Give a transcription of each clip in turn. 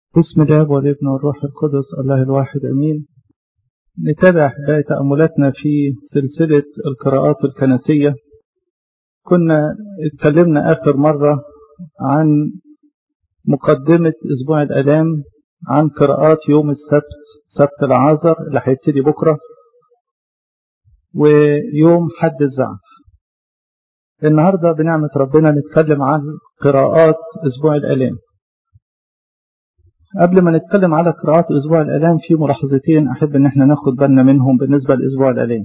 بسم الله والابن والروح القدس الله الواحد امين نتابع احبائي تاملاتنا في سلسله القراءات الكنسيه كنا اتكلمنا اخر مره عن مقدمه اسبوع الالام عن قراءات يوم السبت سبت العازر اللي هيبتدي بكره ويوم حد الزعف النهارده بنعمه ربنا نتكلم عن قراءات اسبوع الالام قبل ما نتكلم على قراءات اسبوع الالام في ملاحظتين احب ان احنا ناخد بالنا منهم بالنسبه لاسبوع الالام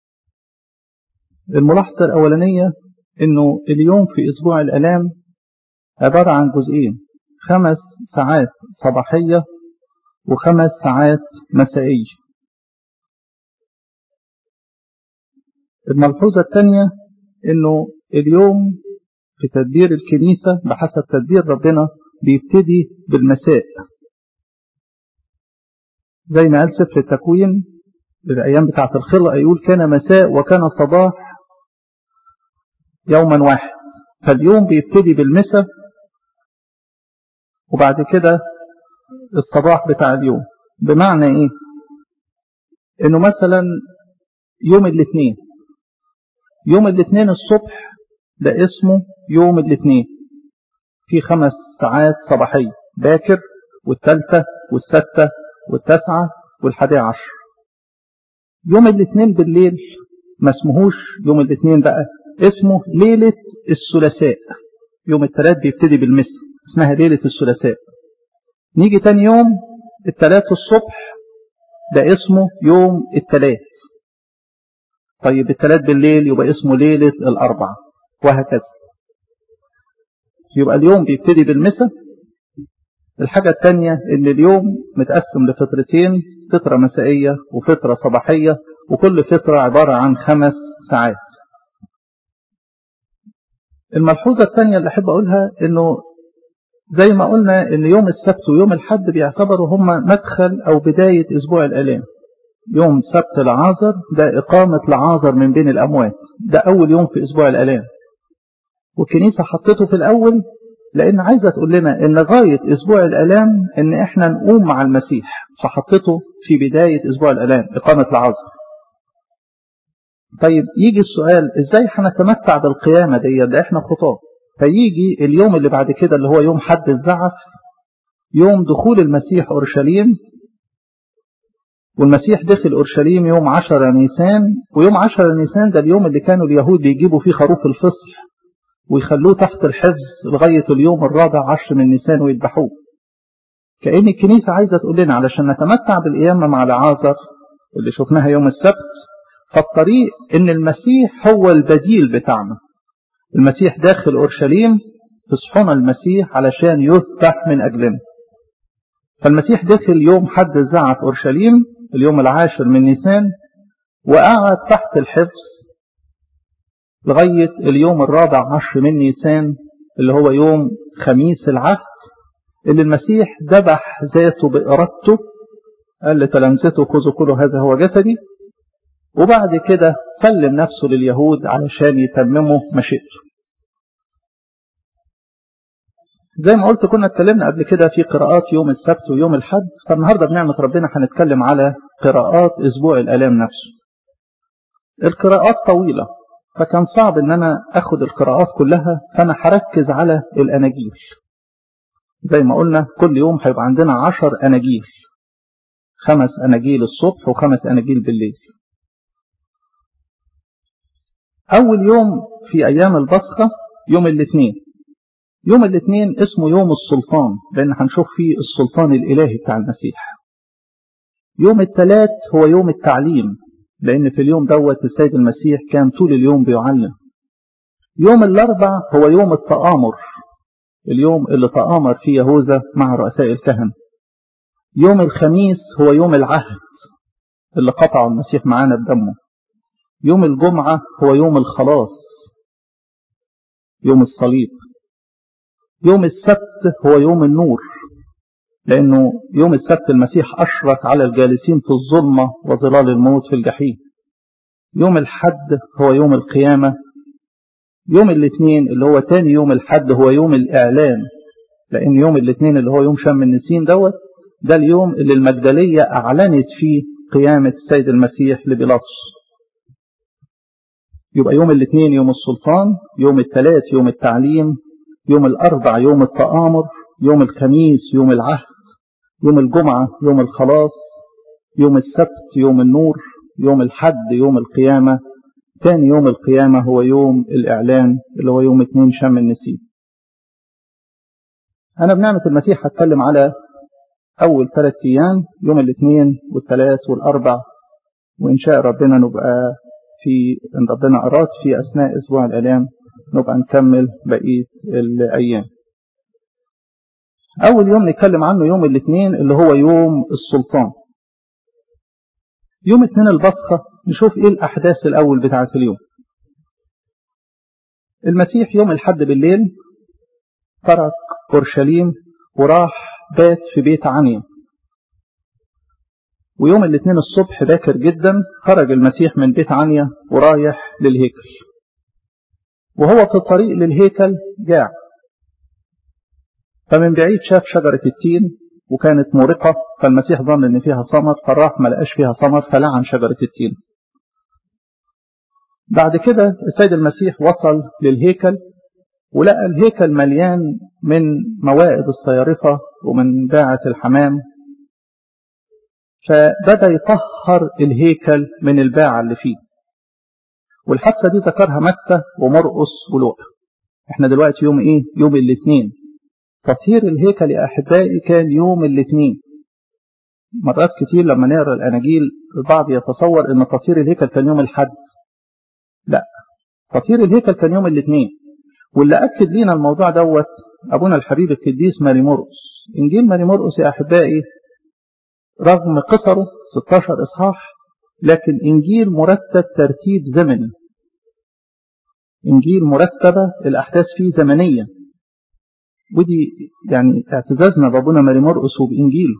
الملاحظه الاولانيه انه اليوم في اسبوع الالام عباره عن جزئين خمس ساعات صباحيه وخمس ساعات مسائيه الملحوظه الثانيه انه اليوم في تدبير الكنيسه بحسب تدبير ربنا بيبتدي بالمساء زي ما قال سفر التكوين الأيام بتاعة الخلقة يقول كان مساء وكان صباح يوما واحد فاليوم بيبتدي بالمساء وبعد كده الصباح بتاع اليوم بمعنى ايه انه مثلا يوم الاثنين يوم الاثنين الصبح ده اسمه يوم الاثنين في خمس ساعات صباحية باكر والثالثة والستة والتاسعة والحادية عشر يوم الاثنين بالليل ما اسمهوش يوم الاثنين بقى اسمه ليلة الثلاثاء يوم الثلاث بيبتدي بالمس اسمها ليلة الثلاثاء نيجي تاني يوم الثلاث الصبح ده اسمه يوم الثلاث طيب الثلاث بالليل يبقى اسمه ليلة الأربعة وهكذا يبقى اليوم بيبتدي بالمساء الحاجة الثانية ان اليوم متقسم لفترتين فترة مسائية وفترة صباحية وكل فترة عبارة عن خمس ساعات الملحوظة الثانية اللي أحب أقولها أنه زي ما قلنا أن يوم السبت ويوم الحد بيعتبروا هما مدخل أو بداية أسبوع الآلام يوم سبت العازر ده إقامة العازر من بين الأموات ده أول يوم في أسبوع الآلام والكنيسة حطته في الأول لأن عايزة تقول لنا إن غاية أسبوع الآلام إن إحنا نقوم مع المسيح فحطته في بداية أسبوع الآلام إقامة العصر طيب يجي السؤال إزاي هنتمتع بالقيامة دي ده إحنا خطاة فيجي اليوم اللي بعد كده اللي هو يوم حد الزعف يوم دخول المسيح أورشليم والمسيح دخل أورشليم يوم عشر نيسان ويوم عشر نيسان ده اليوم اللي كانوا اليهود بيجيبوا فيه خروف الفصح ويخلوه تحت الحفظ لغاية اليوم الرابع عشر من نيسان ويذبحوه كأن الكنيسة عايزة تقول لنا علشان نتمتع بالقيامة مع العازر اللي شفناها يوم السبت فالطريق ان المسيح هو البديل بتاعنا المسيح داخل أورشليم تصحنا المسيح علشان يذبح من أجلنا فالمسيح دخل يوم حد الزعف أورشليم اليوم العاشر من نيسان وقعد تحت الحفظ لغاية اليوم الرابع عشر من نيسان اللي هو يوم خميس العهد اللي المسيح ذبح ذاته بإرادته قال لتلامذته خذوا كل هذا هو جسدي وبعد كده سلم نفسه لليهود علشان يتمموا مشيئته زي ما قلت كنا اتكلمنا قبل كده في قراءات يوم السبت ويوم الحد فالنهاردة بنعمة ربنا هنتكلم على قراءات أسبوع الآلام نفسه القراءات طويلة فكان صعب ان انا اخد القراءات كلها فانا هركز على الاناجيل زي ما قلنا كل يوم هيبقى عندنا عشر اناجيل خمس اناجيل الصبح وخمس اناجيل بالليل اول يوم في ايام البصخة يوم الاثنين يوم الاثنين اسمه يوم السلطان لان هنشوف فيه السلطان الالهي بتاع المسيح يوم الثلاث هو يوم التعليم لأن في اليوم دوت السيد المسيح كان طول اليوم بيعلم يوم الأربع هو يوم التآمر اليوم اللي تآمر فيه يهوذا مع رؤساء الكهنة يوم الخميس هو يوم العهد اللي قطعه المسيح معانا بدمه يوم الجمعة هو يوم الخلاص يوم الصليب يوم السبت هو يوم النور لأنه يوم السبت المسيح أشرق على الجالسين في الظلمة وظلال الموت في الجحيم يوم الحد هو يوم القيامة يوم الاثنين اللي هو تاني يوم الحد هو يوم الإعلان لأن يوم الاثنين اللي هو يوم شم النسيم دوت ده اليوم اللي المجدلية أعلنت فيه قيامة السيد المسيح لبيلاطس يبقى يوم الاثنين يوم السلطان يوم الثلاث يوم التعليم يوم الأربع يوم التآمر يوم الخميس يوم العهد يوم الجمعة يوم الخلاص يوم السبت يوم النور يوم الحد يوم القيامة ثاني يوم القيامة هو يوم الإعلان اللي هو يوم اثنين شم النسيم أنا بنعمة المسيح هتكلم على أول ثلاث أيام يوم الاثنين والثلاث والأربع وإن شاء ربنا نبقى في إن ربنا أراد في أثناء أسبوع الآلام نبقى نكمل بقية الأيام أول يوم نتكلم عنه يوم الاثنين اللي هو يوم السلطان يوم اثنين البصخة نشوف ايه الأحداث الأول بتاعة اليوم المسيح يوم الحد بالليل ترك أورشليم وراح بات في بيت عنيا ويوم الاثنين الصبح باكر جدا خرج المسيح من بيت عنيا ورايح للهيكل وهو في الطريق للهيكل جاع فمن بعيد شاف شجرة التين وكانت مورقة فالمسيح ظن ان فيها ثمر فراح ما لقاش فيها ثمر فلعن شجرة التين بعد كده السيد المسيح وصل للهيكل ولقى الهيكل مليان من موائد الصيارفة ومن باعة الحمام فبدأ يطهر الهيكل من الباعة اللي فيه والحادثة دي ذكرها متى ومرقس ولوقا احنا دلوقتي يوم ايه يوم الاثنين تطهير الهيكل يا احبائي كان يوم الاثنين مرات كتير لما نقرا الاناجيل البعض يتصور ان تطهير الهيكل كان يوم الحد لا تطهير الهيكل كان يوم الاثنين واللي اكد لينا الموضوع دوت ابونا الحبيب القديس ماري مرقس انجيل ماري مرقس يا احبائي رغم قصره 16 اصحاح لكن انجيل مرتب ترتيب زمني انجيل مرتبه الاحداث فيه زمنيا ودي يعني اعتزازنا بابونا ماري مرقس وبانجيله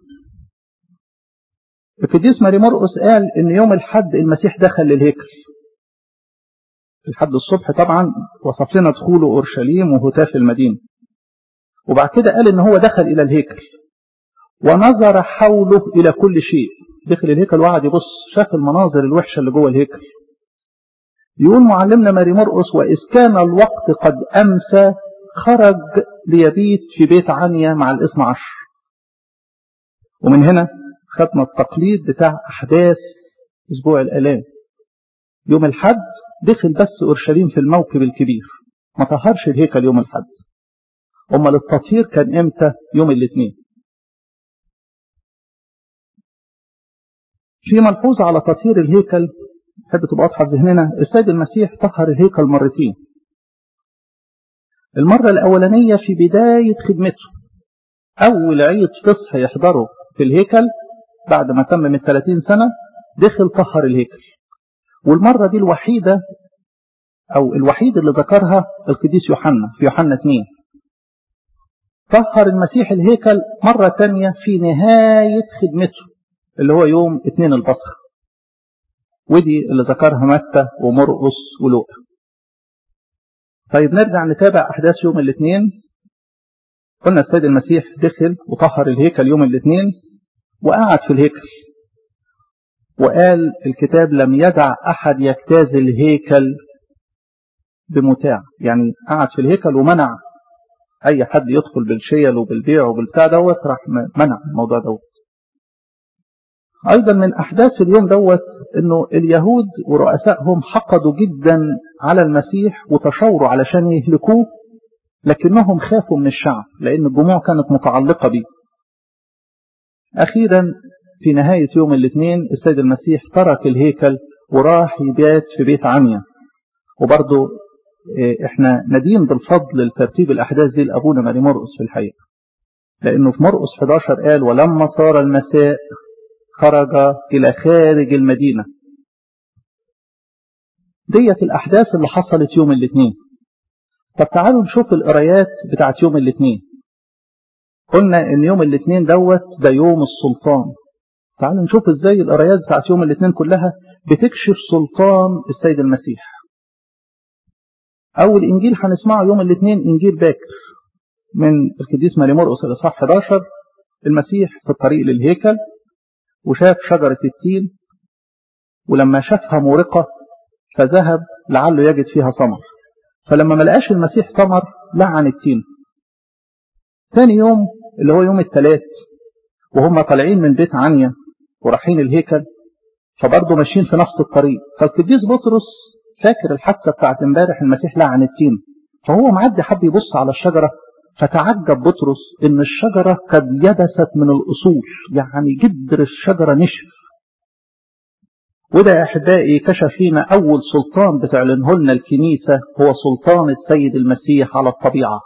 القديس ماري مرقس قال ان يوم الحد المسيح دخل للهيكل الحد الصبح طبعا وصف لنا دخوله اورشليم وهتاف المدينه وبعد كده قال ان هو دخل الى الهيكل ونظر حوله الى كل شيء دخل الهيكل وقعد يبص شاف المناظر الوحشه اللي جوه الهيكل يقول معلمنا ماري مرقس واذ كان الوقت قد امسى خرج ليبيت في بيت عنيا مع الاثنى عشر ومن هنا خدنا التقليد بتاع احداث اسبوع الالام يوم الحد دخل بس اورشليم في الموكب الكبير ما طهرش الهيكل يوم الحد امال التطهير كان امتى يوم الاثنين في ملحوظة على تطهير الهيكل تحب تبقى واضحة في ذهننا السيد المسيح طهر الهيكل مرتين المرة الأولانية في بداية خدمته أول عيد فصح يحضره في الهيكل بعد ما تم من 30 سنة دخل طهر الهيكل والمرة دي الوحيدة أو الوحيد اللي ذكرها القديس يوحنا في يوحنا 2 طهر المسيح الهيكل مرة تانية في نهاية خدمته اللي هو يوم اثنين البصخ ودي اللي ذكرها متى ومرقس ولوقا طيب نرجع نتابع أحداث يوم الاثنين قلنا السيد المسيح دخل وطهر الهيكل يوم الاثنين وقعد في الهيكل وقال الكتاب لم يدع أحد يجتاز الهيكل بمتاع يعني قعد في الهيكل ومنع أي حد يدخل بالشيل وبالبيع وبالبتاع دوت راح منع الموضوع دوت أيضا من أحداث اليوم دوت أنه اليهود ورؤسائهم حقدوا جدا على المسيح وتشاوروا علشان يهلكوه لكنهم خافوا من الشعب لأن الجموع كانت متعلقة به أخيرا في نهاية يوم الاثنين السيد المسيح ترك الهيكل وراح يبات في بيت عنيا وبرضه احنا ندين بالفضل لترتيب الأحداث دي لأبونا ماري مرقس في الحقيقة لأنه في مرقس 11 قال ولما صار المساء خرج إلى خارج المدينة ديت الأحداث اللي حصلت يوم الاثنين طب تعالوا نشوف القرايات بتاعت يوم الاثنين قلنا ان يوم الاثنين دوت ده يوم السلطان تعالوا نشوف ازاي القرايات بتاعت يوم الاثنين كلها بتكشف سلطان السيد المسيح اول انجيل هنسمعه يوم الاثنين انجيل باكر من القديس ماري مرقس الإصحاح 11 المسيح في الطريق للهيكل وشاف شجرة التين ولما شافها مورقة فذهب لعله يجد فيها ثمر فلما ما لقاش المسيح ثمر لعن التين ثاني يوم اللي هو يوم الثلاث وهم طالعين من بيت عنيا ورايحين الهيكل فبرضه ماشيين في نفس الطريق فالقديس بطرس فاكر الحادثه بتاعت امبارح المسيح لعن التين فهو معدي حب يبص على الشجره فتعجب بطرس ان الشجره قد يبست من الاصول يعني جدر الشجره نشف وده يا احبائي كشف فينا اول سلطان بتعلنه لنا الكنيسه هو سلطان السيد المسيح على الطبيعه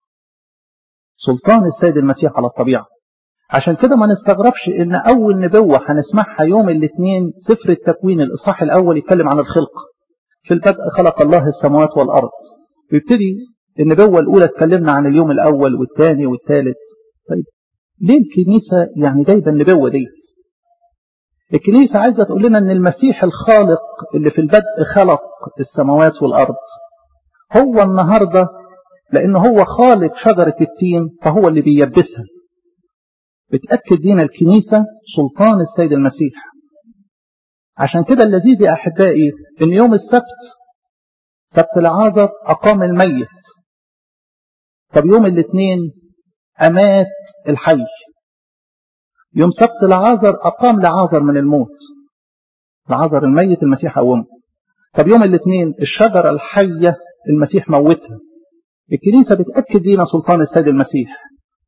سلطان السيد المسيح على الطبيعه عشان كده ما نستغربش ان اول نبوة هنسمعها يوم الاثنين سفر التكوين الاصحاح الاول يتكلم عن الخلق في البدء خلق الله السماوات والارض ويبتدي النبوة الاولى اتكلمنا عن اليوم الاول والثاني والثالث طيب ليه الكنيسة يعني جايبة النبوة دي الكنيسة عايزة تقول لنا ان المسيح الخالق اللي في البدء خلق السماوات والارض هو النهاردة لان هو خالق شجرة التين فهو اللي بييبسها بتأكد لنا الكنيسة سلطان السيد المسيح عشان كده اللذيذ يا أحبائي إن يوم السبت سبت العازر أقام الميت طب يوم الاثنين أمات الحي يوم سبت العازر أقام لعازر من الموت العازر الميت المسيح قومه طب يوم الاثنين الشجرة الحية المسيح موتها الكنيسة بتأكد لنا سلطان السيد المسيح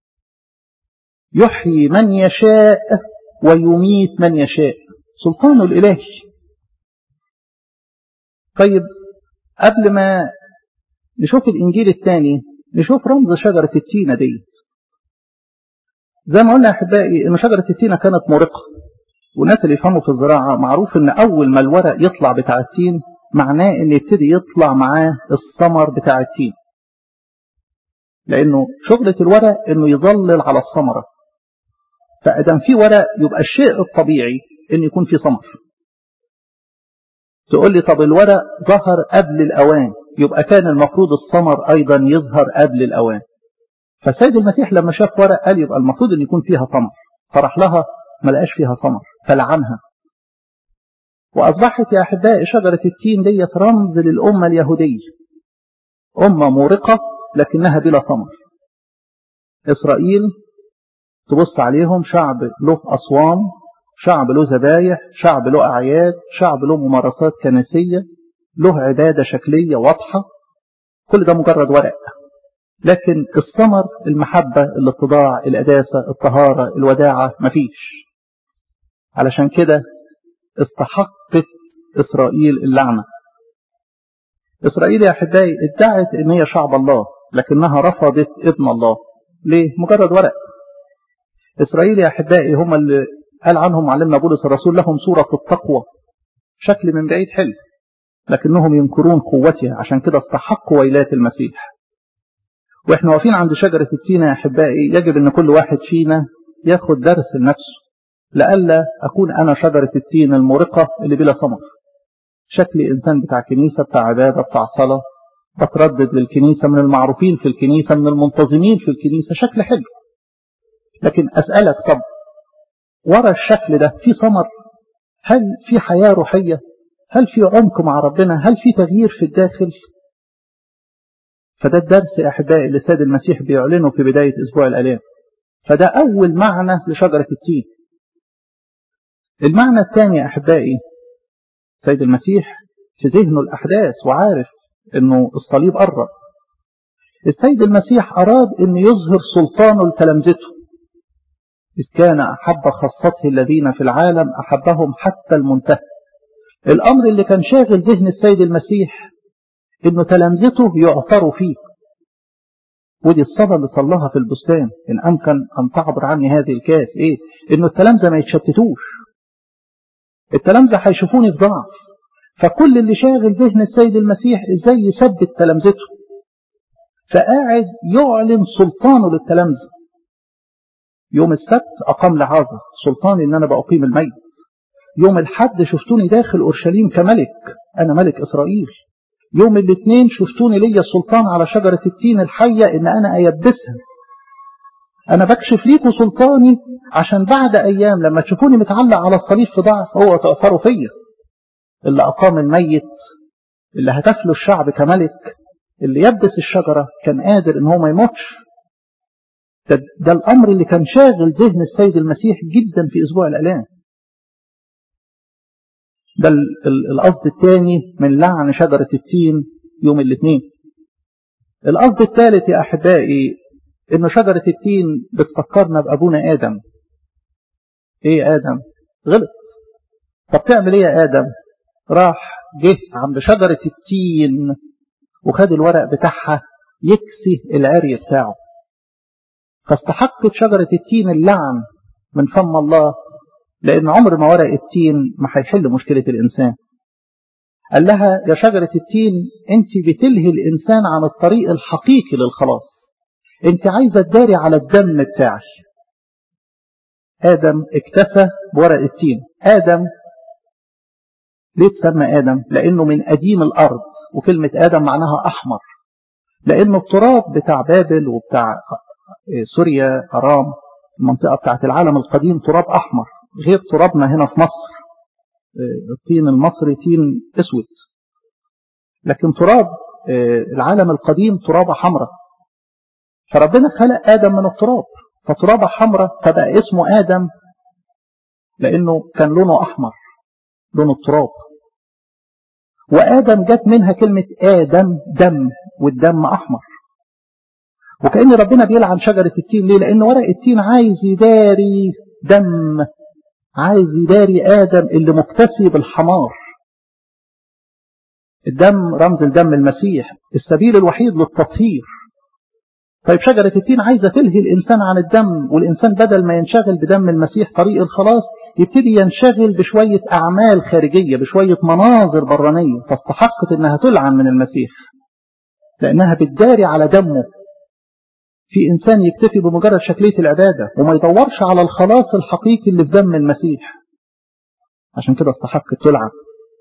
يحيي من يشاء ويميت من يشاء سلطانه الإلهي طيب قبل ما نشوف الإنجيل الثاني نشوف رمز شجرة التينة دي زي ما قلنا يا أحبائي إن شجرة التينة كانت مرقة والناس اللي يفهموا في الزراعة معروف إن أول ما الورق يطلع بتاع التين معناه إن يبتدي يطلع معاه الثمر بتاع التين لأنه شغلة الورق إنه يظلل على الثمرة فأدام في ورق يبقى الشيء الطبيعي إن يكون في ثمر تقول لي طب الورق ظهر قبل الأوان يبقى كان المفروض الثمر أيضا يظهر قبل الأوان فسيد المسيح لما شاف ورق قال يبقى المفروض أن يكون فيها ثمر فرح لها ما لقاش فيها ثمر فلعنها وأصبحت يا أحبائي شجرة التين ديت رمز للأمة اليهودية أمة مورقة لكنها بلا ثمر إسرائيل تبص عليهم شعب له أصوام شعب له ذبايح شعب له أعياد شعب له ممارسات كنسية له عبادة شكلية واضحة كل ده مجرد ورق لكن الثمر المحبة الاتضاع القداسة الطهارة الوداعة مفيش علشان كده استحقت إسرائيل اللعنة إسرائيل يا أحبائي ادعت إن هي شعب الله لكنها رفضت ابن الله ليه؟ مجرد ورق إسرائيل يا أحبائي هم اللي قال عنهم معلمنا بولس الرسول لهم صورة التقوى شكل من بعيد حلو لكنهم ينكرون قوتها عشان كده استحقوا ويلات المسيح واحنا واقفين عند شجرة التين يا أحبائي يجب أن كل واحد فينا ياخد درس لنفسه لألا أكون أنا شجرة التين المرقة اللي بلا ثمر شكلي إنسان بتاع كنيسة بتاع عبادة بتاع صلاة بتردد للكنيسة من المعروفين في الكنيسة من المنتظمين في الكنيسة شكل حلو لكن أسألك طب ورا الشكل ده في ثمر هل في حياة روحية هل في عمق مع ربنا هل في تغيير في الداخل فده الدرس يا أحبائي اللي السيد المسيح بيعلنه في بداية أسبوع الآلام فده أول معنى لشجرة التين المعنى الثاني يا أحبائي سيد المسيح في ذهنه الأحداث وعارف أنه الصليب قرب السيد المسيح أراد أن يظهر سلطانه لتلامذته إذ كان أحب خاصته الذين في العالم أحبهم حتى المنتهى الأمر اللي كان شاغل ذهن السيد المسيح إنه تلامذته يعثروا فيه ودي الصلاة اللي صلاها في البستان إن أمكن أن تعبر عني هذه الكاس إيه إنه التلامذة ما يتشتتوش التلامذة هيشوفوني في ضعف فكل اللي شاغل ذهن السيد المسيح إزاي يثبت تلامذته فقاعد يعلن سلطانه للتلامذة يوم السبت أقام لعازة سلطاني إن أنا بأقيم الميت يوم الحد شفتوني داخل أورشليم كملك أنا ملك إسرائيل يوم الاثنين شفتوني ليا السلطان على شجرة التين الحية إن أنا أيبسها أنا بكشف ليكم سلطاني عشان بعد أيام لما تشوفوني متعلق على الصليب في ضعف هو تأثروا فيا اللي أقام الميت اللي هتفلوا الشعب كملك اللي يبدس الشجرة كان قادر ان هو ما يموتش ده, ده الأمر اللي كان شاغل ذهن السيد المسيح جدا في أسبوع الألام ده القصد الثاني من لعن شجرة التين يوم الاثنين القصد الثالث يا أحبائي إن شجرة التين بتفكرنا بأبونا آدم إيه آدم غلط طب تعمل إيه يا آدم راح جه عند شجرة التين وخد الورق بتاعها يكسي العري بتاعه فاستحقت شجرة التين اللعن من فم الله لأن عمر ما ورق التين ما هيحل مشكلة الإنسان قال لها يا شجرة التين أنت بتلهي الإنسان عن الطريق الحقيقي للخلاص أنت عايزة تداري على الدم بتاعك آدم اكتفى بورق التين آدم ليه تسمى آدم لأنه من قديم الأرض وكلمة آدم معناها أحمر لأنه التراب بتاع بابل وبتاع سوريا أرام المنطقة بتاعت العالم القديم تراب أحمر غير ترابنا هنا في مصر الطين المصري طين اسود لكن تراب العالم القديم ترابة حمراء فربنا خلق آدم من التراب فترابة حمراء فبقى اسمه آدم لأنه كان لونه أحمر لون التراب وآدم جت منها كلمة آدم دم والدم أحمر وكأن ربنا بيلعن شجرة التين ليه لأن ورق التين عايز يداري دم عايز يداري آدم اللي مكتسي بالحمار الدم رمز الدم المسيح السبيل الوحيد للتطهير طيب شجرة التين عايزة تلهي الإنسان عن الدم والإنسان بدل ما ينشغل بدم المسيح طريق الخلاص يبتدي ينشغل بشوية أعمال خارجية بشوية مناظر برانية فاستحقت أنها تلعن من المسيح لأنها بتداري على دمه في إنسان يكتفي بمجرد شكلية العبادة وما يدورش على الخلاص الحقيقي اللي في دم المسيح عشان كده استحقت تلعن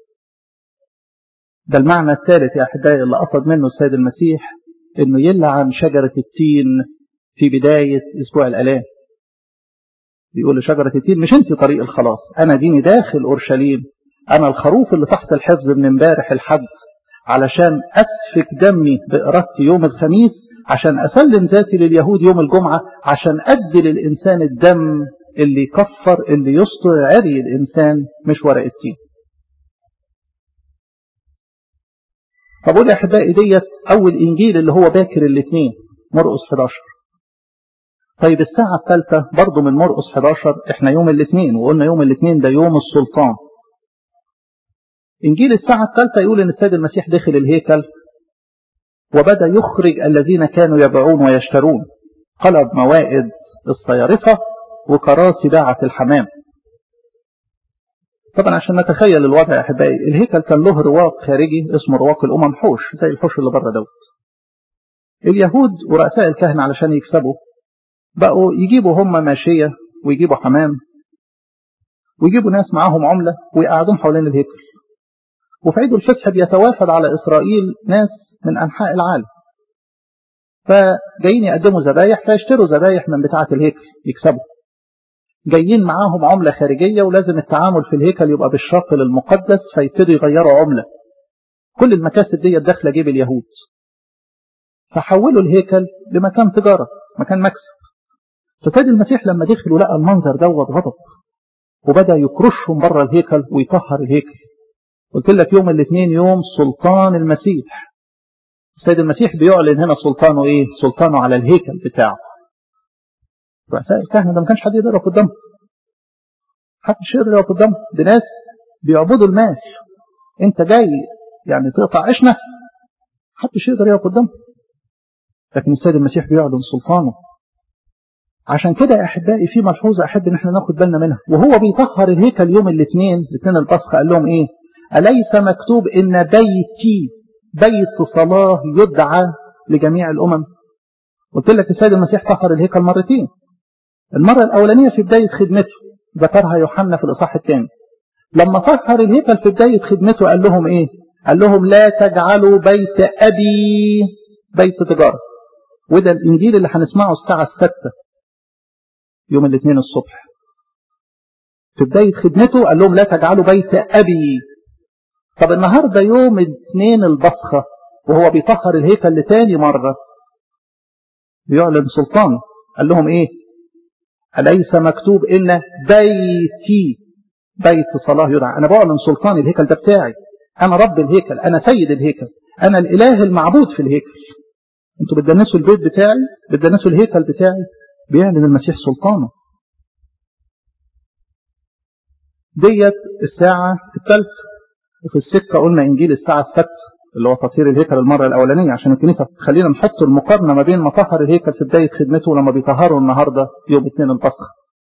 ده المعنى الثالث يا أحبائي اللي قصد منه السيد المسيح انه يلعن شجرة التين في بداية اسبوع الالام بيقول لشجرة التين مش انت طريق الخلاص انا ديني داخل اورشليم انا الخروف اللي تحت الحفظ من امبارح الحد علشان اسفك دمي بارادتي يوم الخميس عشان اسلم ذاتي لليهود يوم الجمعة عشان ادي للانسان الدم اللي يكفر اللي يسطر عري الانسان مش ورق التين فبقول يا احبائي ديت اول انجيل اللي هو باكر الاثنين مرقس 11 طيب الساعة الثالثة برضه من مرقس 11 احنا يوم الاثنين وقلنا يوم الاثنين ده يوم السلطان انجيل الساعة الثالثة يقول ان السيد المسيح دخل الهيكل وبدأ يخرج الذين كانوا يبيعون ويشترون قلب موائد الصيارفة وكراسي باعة الحمام طبعا عشان نتخيل الوضع يا احبائي الهيكل كان له رواق خارجي اسمه رواق الامم حوش زي الحوش اللي بره دوت اليهود ورؤساء الكهنه علشان يكسبوا بقوا يجيبوا هم ماشيه ويجيبوا حمام ويجيبوا ناس معاهم عمله ويقعدوهم حوالين الهيكل وفي عيد الفصح بيتوافد على اسرائيل ناس من انحاء العالم فجايين يقدموا ذبايح فيشتروا ذبايح من بتاعه الهيكل يكسبوا جايين معاهم عملة خارجية ولازم التعامل في الهيكل يبقى بالشاطل المقدس فيبتدوا يغيروا عملة كل المكاسب دي داخلة جيب اليهود فحولوا الهيكل لمكان تجارة مكان مكسب فسيد المسيح لما دخل ولقى المنظر دوت غضب وبدأ يكرشهم بره الهيكل ويطهر الهيكل قلت لك يوم الاثنين يوم سلطان المسيح السيد المسيح بيعلن هنا سلطانه ايه سلطانه على الهيكل بتاعه رؤساء الكهنة ده ما كانش حد يقدر يقف قدامه محدش يقدر يقف قدامه دي ناس بيعبدوا المال انت جاي يعني تقطع عيشنا محدش يقدر يقف قدامه لكن السيد المسيح بيعلن سلطانه عشان كده يا احبائي في ملحوظه احب ان احنا ناخد بالنا منها وهو بيطهر الهيكل يوم الاثنين الاثنين البصخ قال لهم ايه اليس مكتوب ان بيتي بيت صلاه يدعى لجميع الامم قلت لك السيد المسيح طهر الهيكل مرتين المرة الأولانية في بداية خدمته ذكرها يوحنا في الإصحاح الثاني لما طهر الهيكل في بداية خدمته قال لهم إيه قال لهم لا تجعلوا بيت أبي بيت تجارة وده الإنجيل اللي هنسمعه الساعة السادسة يوم الاثنين الصبح في بداية خدمته قال لهم لا تجعلوا بيت أبي طب النهاردة يوم الاثنين البصخة وهو بيطهر الهيكل لتاني مرة بيعلن سلطان قال لهم ايه أليس مكتوب إن بيتي بيت صلاة يدعى أنا بعلن سلطان الهيكل ده بتاعي أنا رب الهيكل أنا سيد الهيكل أنا الإله المعبود في الهيكل أنتوا بتدنسوا البيت بتاعي بتدنسوا الهيكل بتاعي بيعلن المسيح سلطانه ديت الساعة الثالثة وفي السكة قلنا إنجيل الساعة السادسة اللي هو تطهير الهيكل المرة الأولانية عشان الكنيسة خلينا نحط المقارنة ما بين مطهر الهيكل في بداية خدمته ولما بيطهروا النهاردة يوم اثنين البصخ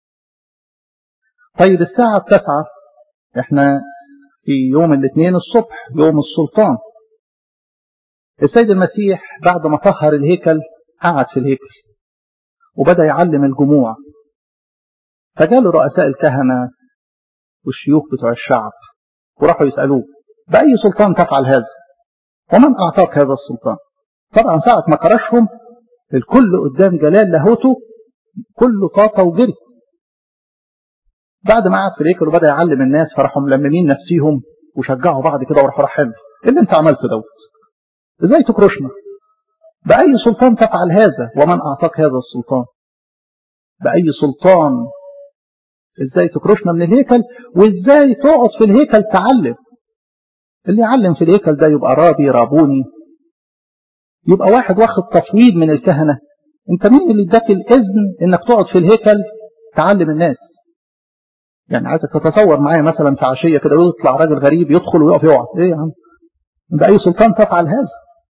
طيب الساعة التاسعة احنا في يوم الاثنين الصبح يوم السلطان السيد المسيح بعد ما طهر الهيكل قعد في الهيكل وبدأ يعلم الجموع فجاله رؤساء الكهنة والشيوخ بتوع الشعب وراحوا يسألوه بأي سلطان تفعل هذا ومن أعطاك هذا السلطان طبعا ساعة ما كرشهم الكل قدام جلال لاهوته كله طاقة وجري بعد ما قعد في الهيكل وبدأ يعلم الناس فراحوا ملممين نفسيهم وشجعوا بعض كده وراحوا رايحين ايه اللي انت عملته دوت ازاي تكرشنا بأي سلطان تفعل هذا ومن أعطاك هذا السلطان بأي سلطان ازاي تكرشنا من الهيكل وازاي تقعد في الهيكل تعلم اللي يعلم في الهيكل ده يبقى رابي رابوني يبقى واحد واخد تفويض من الكهنة انت مين اللي اداك الاذن انك تقعد في الهيكل تعلم الناس يعني عايزك تتصور معايا مثلا في عشية كده يطلع راجل غريب يدخل ويقف يقعد ايه يا عم بأي سلطان تفعل هذا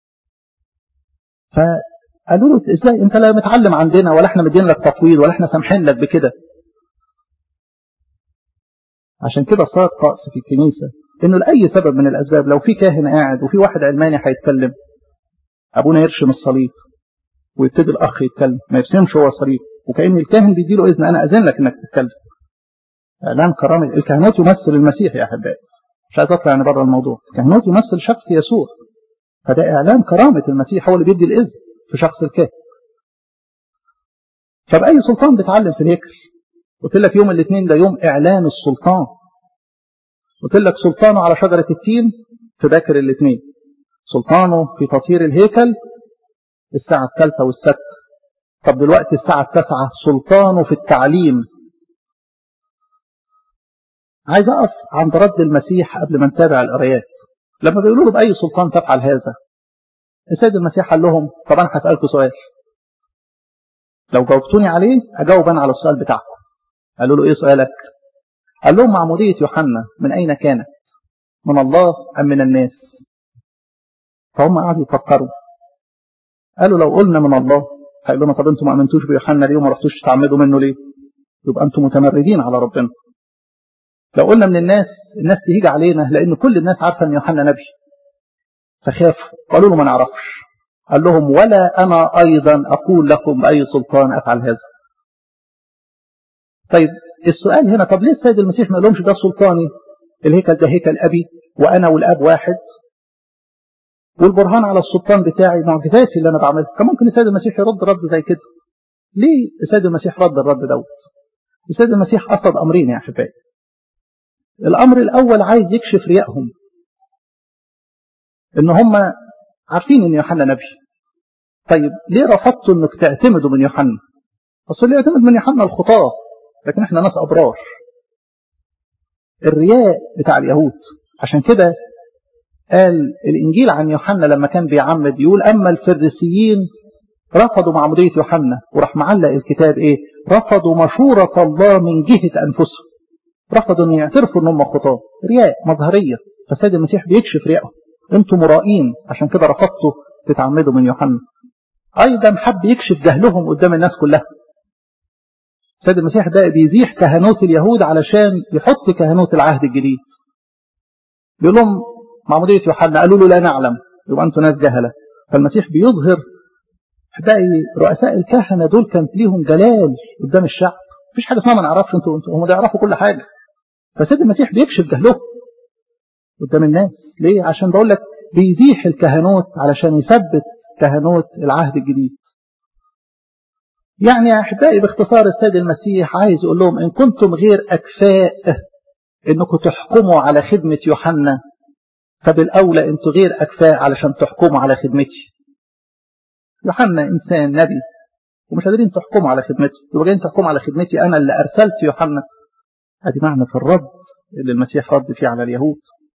فقالوا له ازاي انت لا متعلم عندنا ولا احنا مدين لك تفويض ولا احنا سامحين لك بكده عشان كده صار طقس في الكنيسة انه لأي سبب من الأسباب لو في كاهن قاعد وفي واحد علماني هيتكلم أبونا يرشم الصليب ويبتدي الأخ يتكلم ما يرسمش هو الصليب وكأن الكاهن بيديله إذن أنا أذن لك إنك تتكلم إعلان كرامة الكهنوت يمثل المسيح يا أحبائي مش عايز أطلع يعني بره الموضوع الكهنوت يمثل شخص يسوع فده إعلان كرامة المسيح هو اللي بيدي الإذن في شخص الكاهن فبأي سلطان بتعلم في الهيكل قلت لك يوم الاثنين ده يوم إعلان السلطان قلت لك سلطانه على شجرة التين في باكر الاثنين سلطانه في تطهير الهيكل الساعة الثالثة والسادسة طب دلوقتي الساعة التاسعة سلطانه في التعليم عايز أقف عند رد المسيح قبل ما نتابع القرايات لما بيقولوا له بأي سلطان تفعل هذا السيد المسيح قال لهم طب أنا هسألكم سؤال لو جاوبتوني عليه أجاوب أنا على السؤال بتاعكم قالوا له إيه سؤالك قال لهم معمودية يوحنا من أين كانت من الله أم من الناس فهم قعدوا يفكروا قالوا لو قلنا من الله هيقول لنا طب انتم ما امنتوش بيوحنا ليه وما رحتوش تعمدوا منه ليه يبقى انتم متمردين على ربنا لو قلنا من الناس الناس تيجي علينا لان كل الناس عارفه ان يوحنا نبي فخافوا قالوا له ما نعرفش قال لهم ولا انا ايضا اقول لكم باي سلطان افعل هذا طيب السؤال هنا طب ليه السيد المسيح ما قالهمش ده سلطاني الهيكل ده هيكل ابي وانا والاب واحد والبرهان على السلطان بتاعي معجزاتي اللي انا بعملها كان ممكن السيد المسيح يرد رد زي كده ليه السيد المسيح رد الرد دوت السيد المسيح قصد امرين يا احبائي الامر الاول عايز يكشف ريائهم ان هم عارفين ان يوحنا نبي طيب ليه رفضتوا انك تعتمدوا من يوحنا اصل اللي يعتمد من يوحنا الخطاه لكن احنا ناس ابرار الرياء بتاع اليهود عشان كده قال الإنجيل عن يوحنا لما كان بيعمد يقول أما الفريسيين رفضوا معمودية يوحنا وراح معلق الكتاب إيه رفضوا مشورة الله من جهة أنفسهم رفضوا أن يعترفوا أنهم خطاة رياء مظهرية فسيد المسيح بيكشف رياءهم أنتم مرائين عشان كده رفضتوا تتعمدوا من يوحنا أيضا حب يكشف جهلهم قدام الناس كلها سيد المسيح ده بيزيح كهنوت اليهود علشان يحط كهنوت العهد الجديد بيقول لهم معمودية يوحنا قالوا له لا نعلم يبقى أنتم ناس جهلة فالمسيح بيظهر احبائي رؤساء الكهنة دول كانت ليهم جلال قدام الشعب مفيش حاجة اسمها ما نعرفش انتوا انتوا هم يعرفوا كل حاجة فسيد المسيح بيكشف جهلهم قدام الناس ليه عشان بقول لك بيزيح الكهنوت علشان يثبت كهنوت العهد الجديد يعني يا أحبائي باختصار السيد المسيح عايز يقول لهم إن كنتم غير أكفاء إنكم تحكموا على خدمة يوحنا فبالأولى أنتم غير أكفاء علشان تحكموا على خدمتي يوحنا إنسان نبي ومش قادرين تحكموا على خدمته يبقى جايين تحكموا على خدمتي أنا اللي أرسلت يوحنا هذه معنى في الرد اللي المسيح رد فيه على اليهود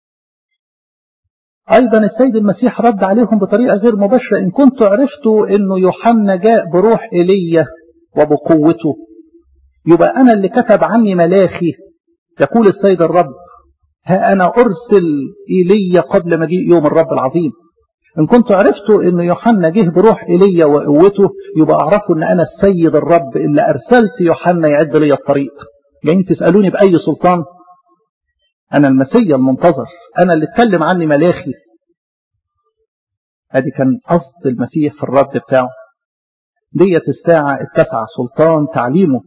أيضا السيد المسيح رد عليهم بطريقة غير مباشرة إن كنتوا عرفتوا أنه يوحنا جاء بروح إيليا وبقوته يبقى أنا اللي كتب عني ملاخي يقول السيد الرب ها أنا أرسل إيليا قبل مجيء يوم الرب العظيم إن كنتوا عرفتوا أن يوحنا جه بروح إيليا وقوته يبقى أعرفوا أن أنا السيد الرب اللي أرسلت يوحنا يعد لي الطريق جايين تسألوني بأي سلطان أنا المسيا المنتظر أنا اللي اتكلم عني ملاخي ادي كان قصد المسيح في الرد بتاعه ديت الساعة التاسعة سلطان تعليمه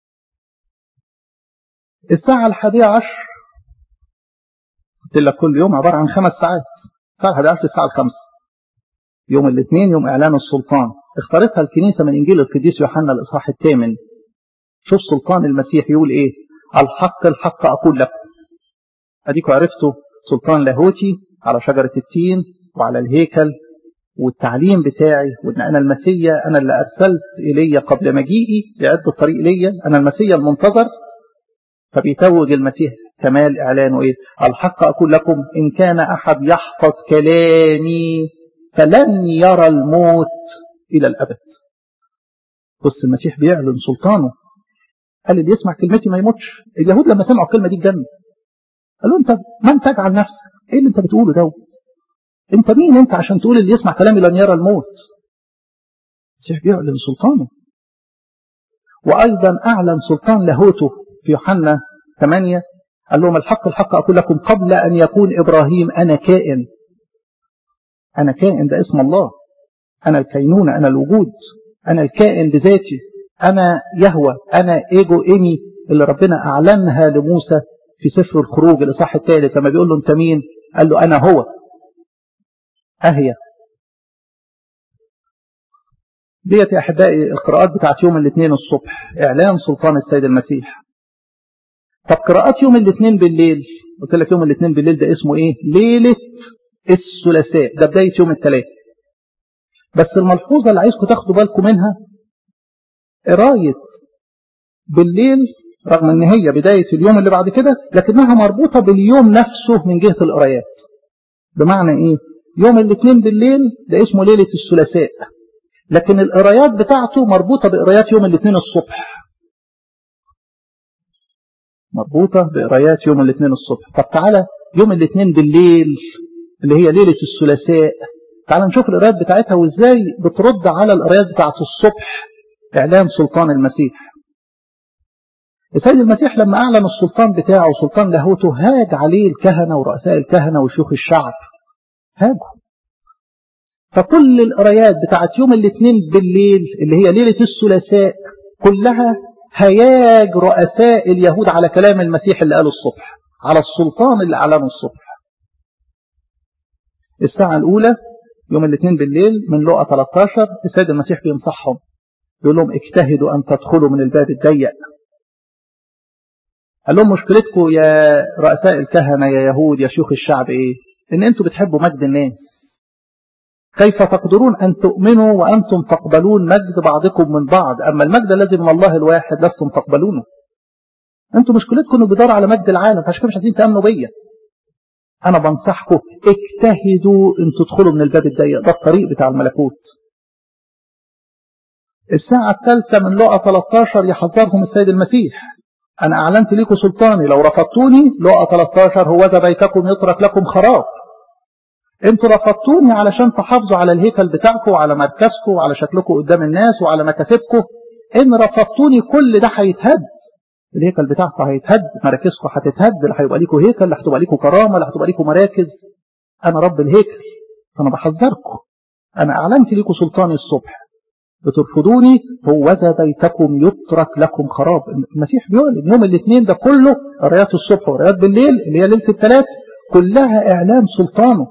الساعة الحادية عشر قلت لك كل يوم عبارة عن خمس ساعات الساعة الحادية عشر الساعة الخمسة يوم الاثنين يوم إعلان السلطان اختارتها الكنيسة من إنجيل القديس يوحنا الإصحاح الثامن شوف سلطان المسيح يقول إيه الحق الحق أقول لكم أديكوا عرفتوا سلطان لاهوتي على شجرة التين وعلى الهيكل والتعليم بتاعي وان انا المسيا انا اللي ارسلت الي قبل مجيئي يعد الطريق ليا انا المسيا المنتظر فبيتوج المسيح كمال اعلانه ايه الحق اقول لكم ان كان احد يحفظ كلامي فلن يرى الموت الى الابد بص المسيح بيعلن سلطانه قال اللي يسمع كلمتي ما يموتش اليهود لما سمعوا الكلمه دي اتجنوا قال له انت من تجعل نفسك ايه اللي انت بتقوله ده انت مين انت عشان تقول اللي يسمع كلامي لن يرى الموت المسيح بيعلن سلطانه وايضا اعلن سلطان لاهوته في يوحنا 8 قال لهم الحق الحق اقول لكم قبل ان يكون ابراهيم انا كائن انا كائن ده اسم الله انا الكينونه انا الوجود انا الكائن بذاتي انا يهوى انا ايجو ايمي اللي ربنا اعلنها لموسى في سفر الخروج الاصحاح الثالث لما بيقول له انت مين قال له انا هو أهي ديت يا أحبائي القراءات بتاعت يوم الاثنين الصبح إعلان سلطان السيد المسيح طب قراءات يوم الاثنين بالليل قلت لك يوم الاثنين بالليل ده اسمه ايه ليلة الثلاثاء ده بداية يوم الثلاث بس الملحوظة اللي عايزكم تاخدوا بالكم منها قراية بالليل رغم ان هي بداية اليوم اللي بعد كده لكنها مربوطة باليوم نفسه من جهة القرايات بمعنى ايه يوم الاثنين بالليل ده اسمه ليلة الثلاثاء لكن القرايات بتاعته مربوطة بقرايات يوم الاثنين الصبح مربوطة بقرايات يوم الاثنين الصبح طب تعالى يوم الاثنين بالليل اللي هي ليلة الثلاثاء تعالى نشوف القرايات بتاعتها وازاي بترد على القرايات بتاعت الصبح اعلان سلطان المسيح السيد المسيح لما اعلن السلطان بتاعه سلطان لاهوته هاج عليه الكهنة ورؤساء الكهنة وشيوخ الشعب هاجوا فكل القرايات بتاعت يوم الاثنين بالليل اللي هي ليلة الثلاثاء كلها هياج رؤساء اليهود على كلام المسيح اللي قاله الصبح على السلطان اللي أعلنه الصبح الساعة الأولى يوم الاثنين بالليل من لقى 13 السيد المسيح بينصحهم يقول لهم اجتهدوا أن تدخلوا من الباب الضيق قال لهم مشكلتكم يا رؤساء الكهنة يا يهود يا شيوخ الشعب ايه ان انتوا بتحبوا مجد الناس كيف تقدرون ان تؤمنوا وانتم تقبلون مجد بعضكم من بعض اما المجد الذي من الله الواحد لستم تقبلونه انتوا مشكلتكم انه بيدور على مجد العالم فعشان كده مش عايزين تامنوا بيا انا بنصحكم اجتهدوا ان تدخلوا من الباب الضيق ده الطريق بتاع الملكوت الساعة الثالثة من لقى 13 يحذرهم السيد المسيح أنا أعلنت لكم سلطاني لو رفضتوني لقى 13 هو ذا بيتكم يترك لكم خراب انتوا رفضتوني علشان تحافظوا على الهيكل بتاعكم وعلى مركزكم وعلى شكلكم قدام الناس وعلى مكاسبكم ان رفضتوني كل ده هيتهد الهيكل بتاعكم هيتهد مراكزكم هتتهد لا هيبقى لكم هيكل لا هتبقى لكم كرامه لا هتبقى لكم مراكز انا رب الهيكل فانا بحذركم انا اعلنت لكم سلطاني الصبح بترفضوني هو ذا بيتكم يترك لكم خراب المسيح بيعلن يوم الاثنين ده كله قرايات الصبح وقرايات بالليل اللي هي ليله الثلاث كلها اعلان سلطانه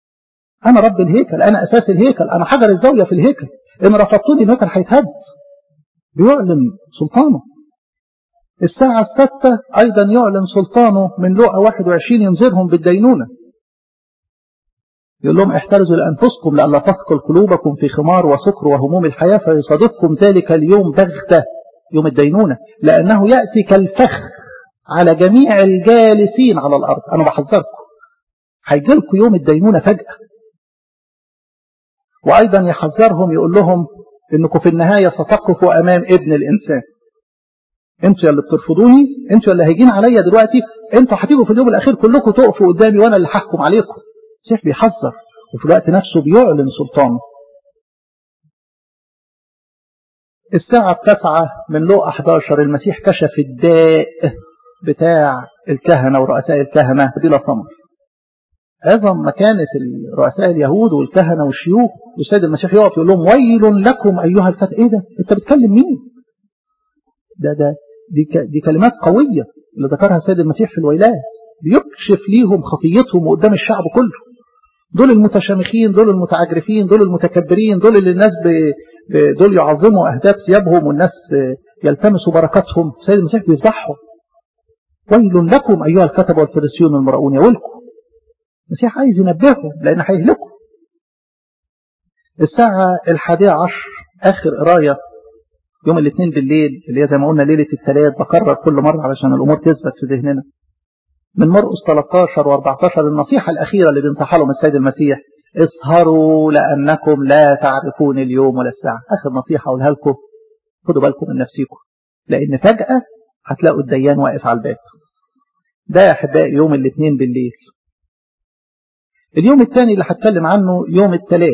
انا رب الهيكل انا اساس الهيكل انا حجر الزاويه في الهيكل ان رفضتوني الهيكل هيتهد بيعلن سلطانه الساعة الستة أيضا يعلن سلطانه من لقى 21 ينذرهم بالدينونة يقول لهم احترزوا لأنفسكم لألا تثقل قلوبكم في خمار وسكر وهموم الحياة فيصادفكم ذلك اليوم بغتة يوم الدينونة لأنه يأتي كالفخ على جميع الجالسين على الأرض أنا بحذركم هيجي لكم يوم الدينونة فجأة وأيضا يحذرهم يقول لهم إنكم في النهاية ستقفوا أمام ابن الإنسان انتوا اللي بترفضوني انتوا اللي هيجين عليا دلوقتي انتوا هتيجوا في اليوم الأخير كلكم تقفوا قدامي وأنا اللي هحكم عليكم المسيح بيحذر وفي الوقت نفسه بيعلن سلطانه الساعة التاسعة من لوقا 11 المسيح كشف الداء بتاع الكهنة ورؤساء الكهنة بلا ثمر عظم مكانة رؤساء اليهود والكهنة والشيوخ والسيد المسيح يقف يقول لهم ويل لكم أيها الفتى إيه ده أنت بتكلم مين ده ده دي, دي كلمات قوية اللي ذكرها السيد المسيح في الويلات بيكشف ليهم خطيتهم قدام الشعب كله دول المتشامخين دول المتعجرفين دول المتكبرين دول اللي الناس ب... ب... دول يعظموا أهداف ثيابهم والناس يلتمسوا بركاتهم السيد المسيح بيفضحهم ويل لكم أيها الكتبة والفريسيون المرؤون يا ويلكم المسيح عايز ينبههم لأن هيهلكوا الساعة الحادية عشر آخر قراية يوم الاثنين بالليل اللي هي زي ما قلنا ليلة الثلاث بكرر كل مرة علشان الأمور تثبت في ذهننا من مرقس 13 و14 النصيحة الأخيرة اللي بينصحها لهم السيد المسيح اسهروا لأنكم لا تعرفون اليوم ولا الساعة آخر نصيحة أقولها لكم خدوا بالكم من نفسكم لأن فجأة هتلاقوا الديان واقف على الباب ده يا أحبائي يوم الاثنين بالليل اليوم الثاني اللي هتكلم عنه يوم الثلاث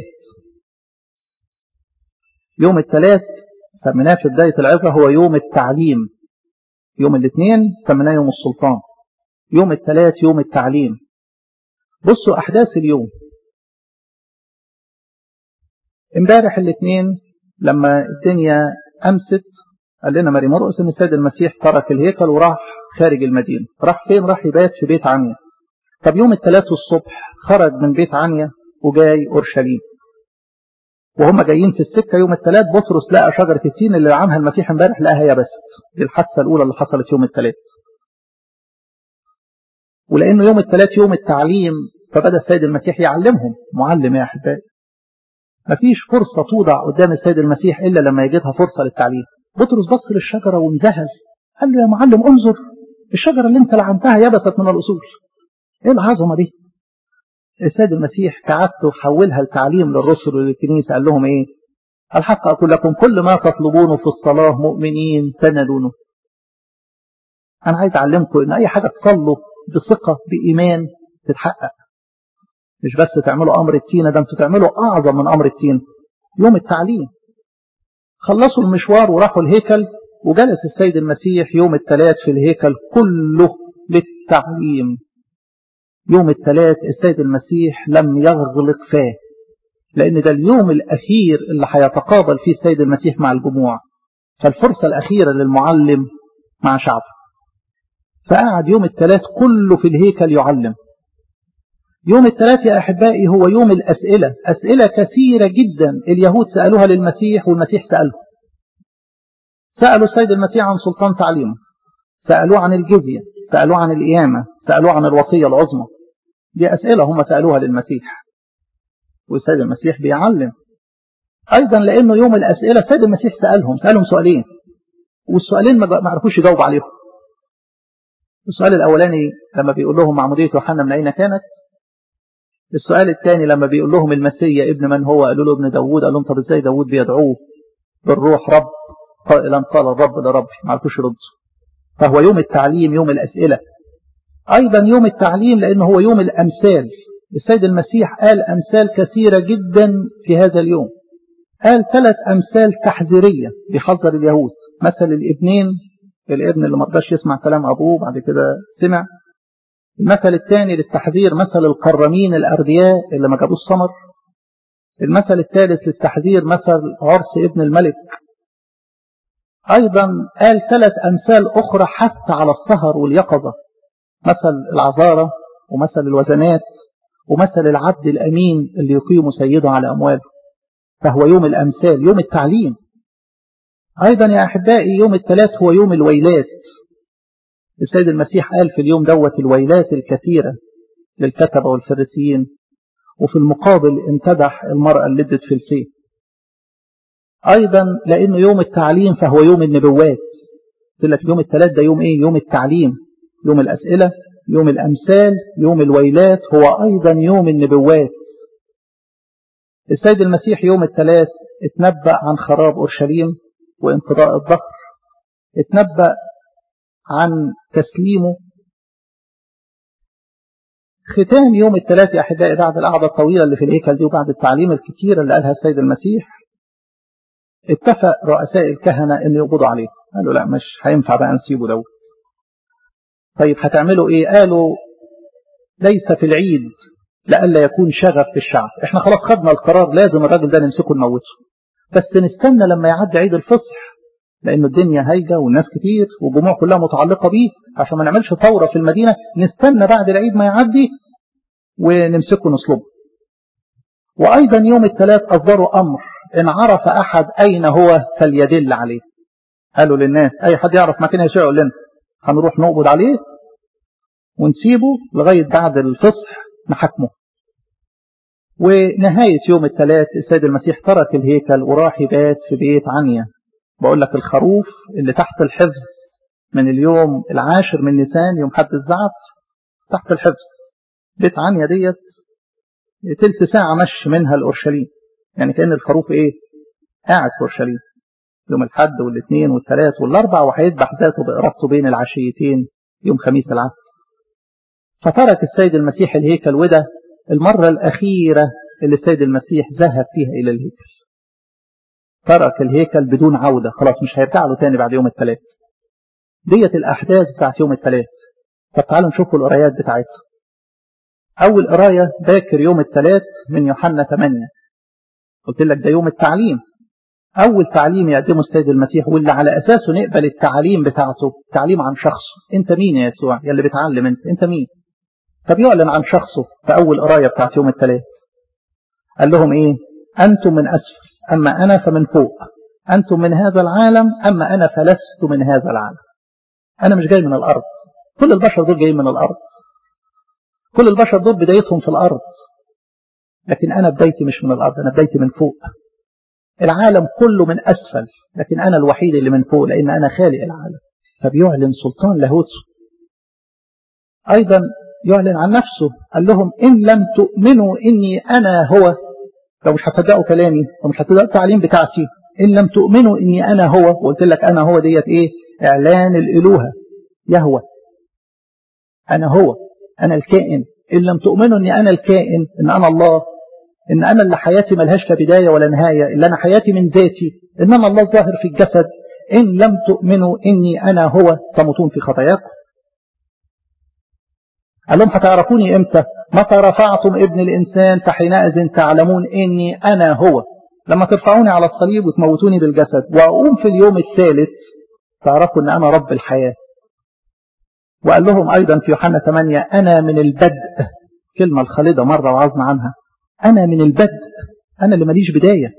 يوم الثلاث سميناه في بداية العظة هو يوم التعليم يوم الاثنين سميناه يوم السلطان يوم الثلاث يوم التعليم بصوا أحداث اليوم امبارح الاثنين لما الدنيا أمست قال لنا ماري مرقس ان السيد المسيح ترك الهيكل وراح خارج المدينة راح فين راح يبات في بيت عنيا طب يوم الثلاث الصبح خرج من بيت عنيا وجاي أورشليم وهم جايين في السكة يوم الثلاث بطرس لقى شجرة التين اللي عنها المسيح امبارح لقاها هي بس دي الحادثة الأولى اللي حصلت يوم الثلاث ولأنه يوم الثلاث يوم التعليم فبدأ السيد المسيح يعلمهم معلم يا أحبائي مفيش فرصة توضع قدام السيد المسيح إلا لما يجدها فرصة للتعليم بطرس بص للشجرة وانزهز قال له يا معلم انظر الشجرة اللي انت لعنتها يبست من الأصول ايه العظمة دي السيد المسيح كعادته حولها لتعليم للرسل وللكنيسة قال لهم ايه الحق أقول لكم كل ما تطلبونه في الصلاة مؤمنين تنالونه أنا عايز أعلمكم إن أي حاجة تصلوا بثقة بإيمان تتحقق مش بس تعملوا أمر التين ده انتوا تعملوا أعظم من أمر التين يوم التعليم خلصوا المشوار وراحوا الهيكل وجلس السيد المسيح يوم الثلاث في الهيكل كله للتعليم يوم الثلاث السيد المسيح لم يغلق فاه لأن ده اليوم الأخير اللي هيتقابل فيه السيد المسيح مع الجموع فالفرصة الأخيرة للمعلم مع شعبه فقعد يوم الثلاث كله في الهيكل يعلم يوم الثلاث يا أحبائي هو يوم الأسئلة أسئلة كثيرة جدا اليهود سألوها للمسيح والمسيح سأله سألوا السيد المسيح عن سلطان تعليمه سألوه عن الجزية سألوه عن القيامة سألوه عن الوصية العظمى دي أسئلة هم سألوها للمسيح والسيد المسيح بيعلم أيضا لأنه يوم الأسئلة السيد المسيح سألهم سألهم سؤالين والسؤالين ما عرفوش يجاوب عليهم السؤال الأولاني لما بيقول لهم معمودية يوحنا من أين كانت السؤال الثاني لما بيقول لهم المسيا ابن من هو قالوا له ابن داوود قال لهم طب ازاي داوود بيدعوه بالروح رب قائلا قال الرب لربي ما عرفوش يردوا فهو يوم التعليم يوم الأسئلة أيضا يوم التعليم لأنه هو يوم الأمثال السيد المسيح قال أمثال كثيرة جدا في هذا اليوم قال ثلاث أمثال تحذيرية بيحذر اليهود مثل الابنين الابن اللي ما رضاش يسمع كلام أبوه بعد كده سمع المثل الثاني للتحذير مثل القرمين الأردياء اللي ما جابوش ثمر المثل الثالث للتحذير مثل عرس ابن الملك أيضا قال ثلاث أمثال أخرى حتى على السهر واليقظة مثل العذارة ومثل الوزنات ومثل العبد الأمين اللي يقيم سيده على أمواله فهو يوم الأمثال يوم التعليم أيضا يا أحبائي يوم الثلاث هو يوم الويلات السيد المسيح قال في اليوم دوت الويلات الكثيرة للكتبة والفريسيين وفي المقابل امتدح المرأة اللي ادت في السيف أيضا لأنه يوم التعليم فهو يوم النبوات قلت لك يوم الثلاث ده يوم إيه يوم التعليم يوم الأسئلة يوم الأمثال يوم الويلات هو أيضا يوم النبوات السيد المسيح يوم الثلاث اتنبأ عن خراب أورشليم وانقضاء الظهر اتنبأ عن تسليمه ختام يوم الثلاث يا أحبائي بعد القعدة الطويلة اللي في الهيكل دي وبعد التعليم الكتير اللي قالها السيد المسيح اتفق رؤساء الكهنة ان يقبضوا عليه قالوا لا مش هينفع بقى نسيبه دوت طيب هتعملوا ايه قالوا ليس في العيد لألا يكون شغف في الشعب احنا خلاص خدنا القرار لازم الراجل ده نمسكه نموته بس نستنى لما يعدي عيد الفصح لأن الدنيا هايجة والناس كتير والجموع كلها متعلقة بيه عشان ما نعملش ثورة في المدينة نستنى بعد العيد ما يعدي ونمسكه نصلبه وأيضا يوم الثلاث أصدروا أمر إن عرف أحد أين هو فليدل عليه قالوا للناس أي حد يعرف مكان يسوع يقول لنا هنروح نقبض عليه ونسيبه لغاية بعد الفصح نحكمه ونهاية يوم الثلاث السيد المسيح ترك الهيكل وراح يبات في بيت عنيا بقول لك الخروف اللي تحت الحفظ من اليوم العاشر من نيسان يوم حد الزعف تحت الحفظ بيت عنيا ديت تلت ساعة مشي منها الأورشليم يعني كأن الخروف إيه قاعد في أورشليم يوم الحد والاثنين والثلاث والأربع وهيذبح ذاته بإرادته بين العشيتين يوم خميس العصر فترك السيد المسيح الهيكل وده المرة الأخيرة اللي السيد المسيح ذهب فيها إلى الهيكل ترك الهيكل بدون عودة خلاص مش هيرجع له تاني بعد يوم الثلاث ديت الأحداث بتاعت يوم الثلاث طب تعالوا نشوفوا القرايات بتاعتها أول قراية باكر يوم الثلاث من يوحنا 8 قلت لك ده يوم التعليم أول تعليم يقدمه السيد المسيح واللي على أساسه نقبل التعليم بتاعته تعليم عن شخصه أنت مين يا يسوع يا اللي بتعلم أنت أنت مين طب يعلن عن شخصه في أول قراية بتاعت يوم الثلاث قال لهم إيه أنتم من أسفل أما أنا فمن فوق أنتم من هذا العالم أما أنا فلست من هذا العالم أنا مش جاي من الأرض كل البشر دول جايين من الأرض كل البشر دول بدايتهم في الأرض لكن أنا بدايتي مش من الأرض أنا بدايتي من فوق العالم كله من أسفل لكن أنا الوحيد اللي من فوق لأن أنا خالق العالم فبيعلن سلطان لاهوته أيضا يعلن عن نفسه قال لهم إن لم تؤمنوا إني أنا هو لو مش هتصدقوا كلامي لو مش هتصدقوا التعليم بتاعتي إن لم تؤمنوا إني أنا هو وقلت لك أنا هو ديت إيه إعلان الإلوهة يهوى أنا هو أنا الكائن إن لم تؤمنوا إني أنا الكائن إن أنا الله إن أنا اللي حياتي ملهاش لا بداية ولا نهاية إن أنا حياتي من ذاتي إن أنا الله ظاهر في الجسد إن لم تؤمنوا إني أنا هو تموتون في خطاياكم قال لهم هتعرفوني إمتى متى رفعتم ابن الإنسان فحينئذ تعلمون إني أنا هو لما ترفعوني على الصليب وتموتوني بالجسد وأقوم في اليوم الثالث تعرفوا أن أنا رب الحياة وقال لهم أيضا في يوحنا 8 أنا من البدء كلمة الخالدة مرة وعظنا عنها أنا من البدء أنا اللي ماليش بداية